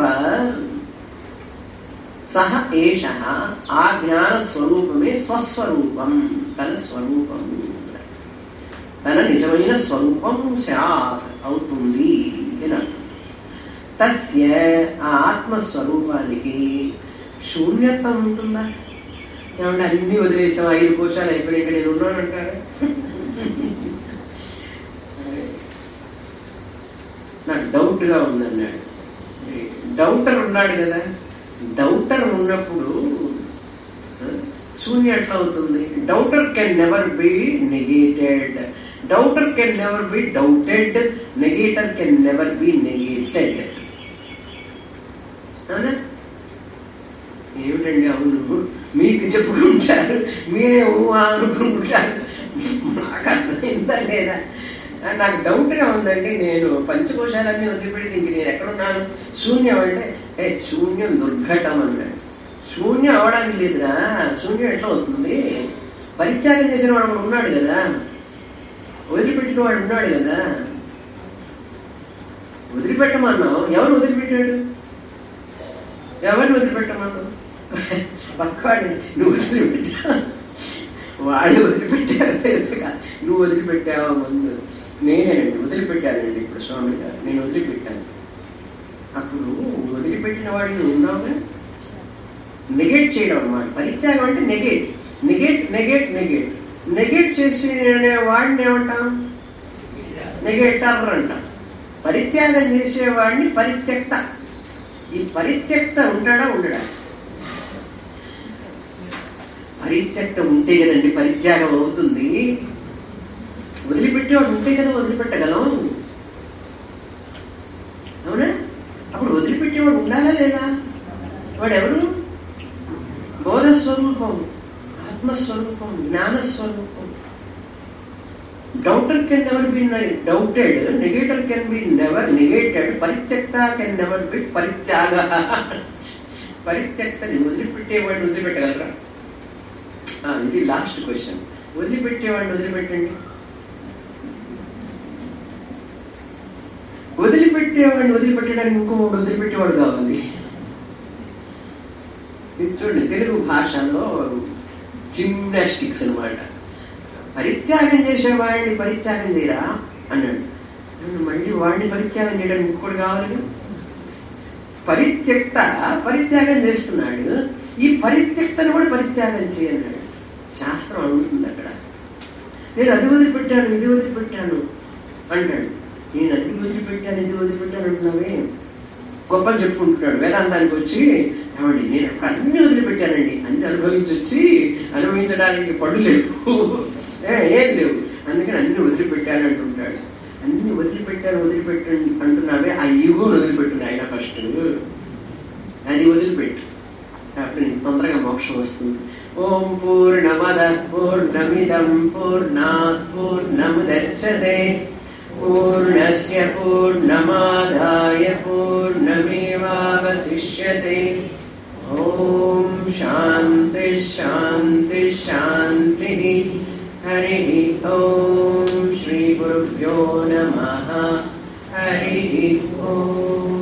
సహ ఏష ఆ జ్ఞాన స్వరూపమే స్వస్వరూపం తన స్వరూపం తన నిజమైన స్వరూపం స్యాత్ అవుతుంది అని అర్థం. తస్య ఆ ఆత్మస్వరూపానికి శూన్యత ఉంటుందా ఏమంటే అన్ని వదిలేసాం ఐదు కోశాలు అయిపోయి ఇక్కడ నేను ఉన్నాను అంటారా నాకు డౌట్గా ఉందన్నాడు డౌటర్ ఉన్నాడు కదా డౌటర్ ఉన్నప్పుడు ఆ, శూన్య ఎట్లా అవుతుంది doubter can never be negated doubter can never be doubted negator can never be negated అవునా ఏమిటండి అవును మీకు చెప్పుకుంటారు మీరే ఊ ఆ అనుకుంటారు నాకు అర్థమైందా లేదా ఆ, నాకు డౌట్గా ఉందండి నేను పంచకోశాలన్నీ వదిలిపెడితే ఇంక నేను ఎక్కడున్నాను శూన్యం అంటే ఏ శూన్యం దుర్ఘటం అన్నాడు శూన్యం అవడానికి లేదురా శూన్యం ఎట్లా అవుతుంది పరిత్యాగం చేసిన వాడు ఒకడు ఉన్నాడు కదా వదిలిపెట్టిన వాడు ఉన్నాడు కదా వదిలిపెట్టమన్నావు ఎవరు వదిలిపెట్టాడు ఎవరిని వదిలిపెట్టమన్నావు పక్కవాడిని నువ్వు వదిలిపెట్టా వాడు వదిలిపెట్టారు నువ్వు వదిలిపెట్టావా ముందు నేనేనండి వదిలిపెట్టానండి ఇప్పుడు స్వామి గారు నేను వదిలిపెట్టాను అప్పుడు వదిలిపెట్టిన వాడిని నువ్వు ఉన్నావుగా నెగేట్ చేయడం అన్నమాట పరిత్యాగం అంటే negate negate negate negate negate చేసి వాడిని ఏమంటాం నెగేటర్ అంటాం పరిత్యాగం చేసేవాడిని పరిత్యక్త ఈ పరిత్యక్త ఉంటాడా ఉండడా పరిత్యక్త ఉంటే కదండి పరిత్యాగం అవుతుంది వదిలిపెట్టేవాడు ఉంటే కదా వదిలిపెట్టగలం అవునా అప్పుడు వదిలిపెట్టేవాడు ఉండాలా లేదా వాడు ఎవరు బోధస్వరూపం ఆత్మస్వరూపం జ్ఞానస్వరూపం doubter can never be doubted negator can be never negated పరిత్యక్త కెన్ నెవర్ బి పరిత్యాగ పరిత్యక్తని వదిలిపెట్టేవాడిని వదిలిపెట్టగలరా ఆ, ఇది లాస్ట్ క్వశ్చన్ వదిలిపెట్టేవాడిని వదిలిపెట్టండి వదిలిపెట్టేవాడిని వదిలిపెట్టడానికి ఇంకొకటి వదిలిపెట్టేవాడు కావాలి ఇది చూడండి తెలుగు భాషలో జిమ్నాస్టిక్స్ అన్నమాట పరిత్యాగం చేసేవాడిని పరిత్యాగం చేయరా అన్నాడు నన్ను మళ్ళీ వాడిని పరిత్యాగం చేయడానికి ఇంకోటి కావాలి పరిత్యక్త పరిత్యాగం చేస్తున్నాడు ఈ పరిత్యక్తను కూడా పరిత్యాగం చేయన్నాడు శాస్త్రం అడుగుతుంది అక్కడ నేను అది వదిలిపెట్టాను ఇది వదిలిపెట్టాను అంటాడు నేను అది వదిలిపెట్టాను ఇది వదిలిపెట్టాను అంటున్నావే గొప్పలు చెప్పుకుంటున్నాడు వేదాంతానికి వచ్చి ఏమండి నేను అక్కడ అన్ని వదిలిపెట్టానండి అన్ని అనుభవించి వచ్చి అనుభవించడానికి పడు లేవు ఏ, ఏం లేవు అందుకని అన్ని వదిలిపెట్టాను అంటుంటాడు అన్ని వదిలిపెట్టాను వదిలిపెట్టాను అంటున్నావే ఆ ఈగోని వదిలిపెట్టు ఆయన ఫస్ట్ అది వదిలిపెట్టు అప్పుడు నీకు తొందరగా మోక్షం వస్తుంది ఓం పూర్ణమద పూర్ణమిదం పూర్ణాత్ పూర్ణముదచ్చతే పూర్ణస్య పూర్ణమాదాయ పూర్ణమేవావశిష్యతే ఓం శాంతి శాంతి శాంతి హరి ఓం శ్రీ గురుభ్యో నమ హరి ఓం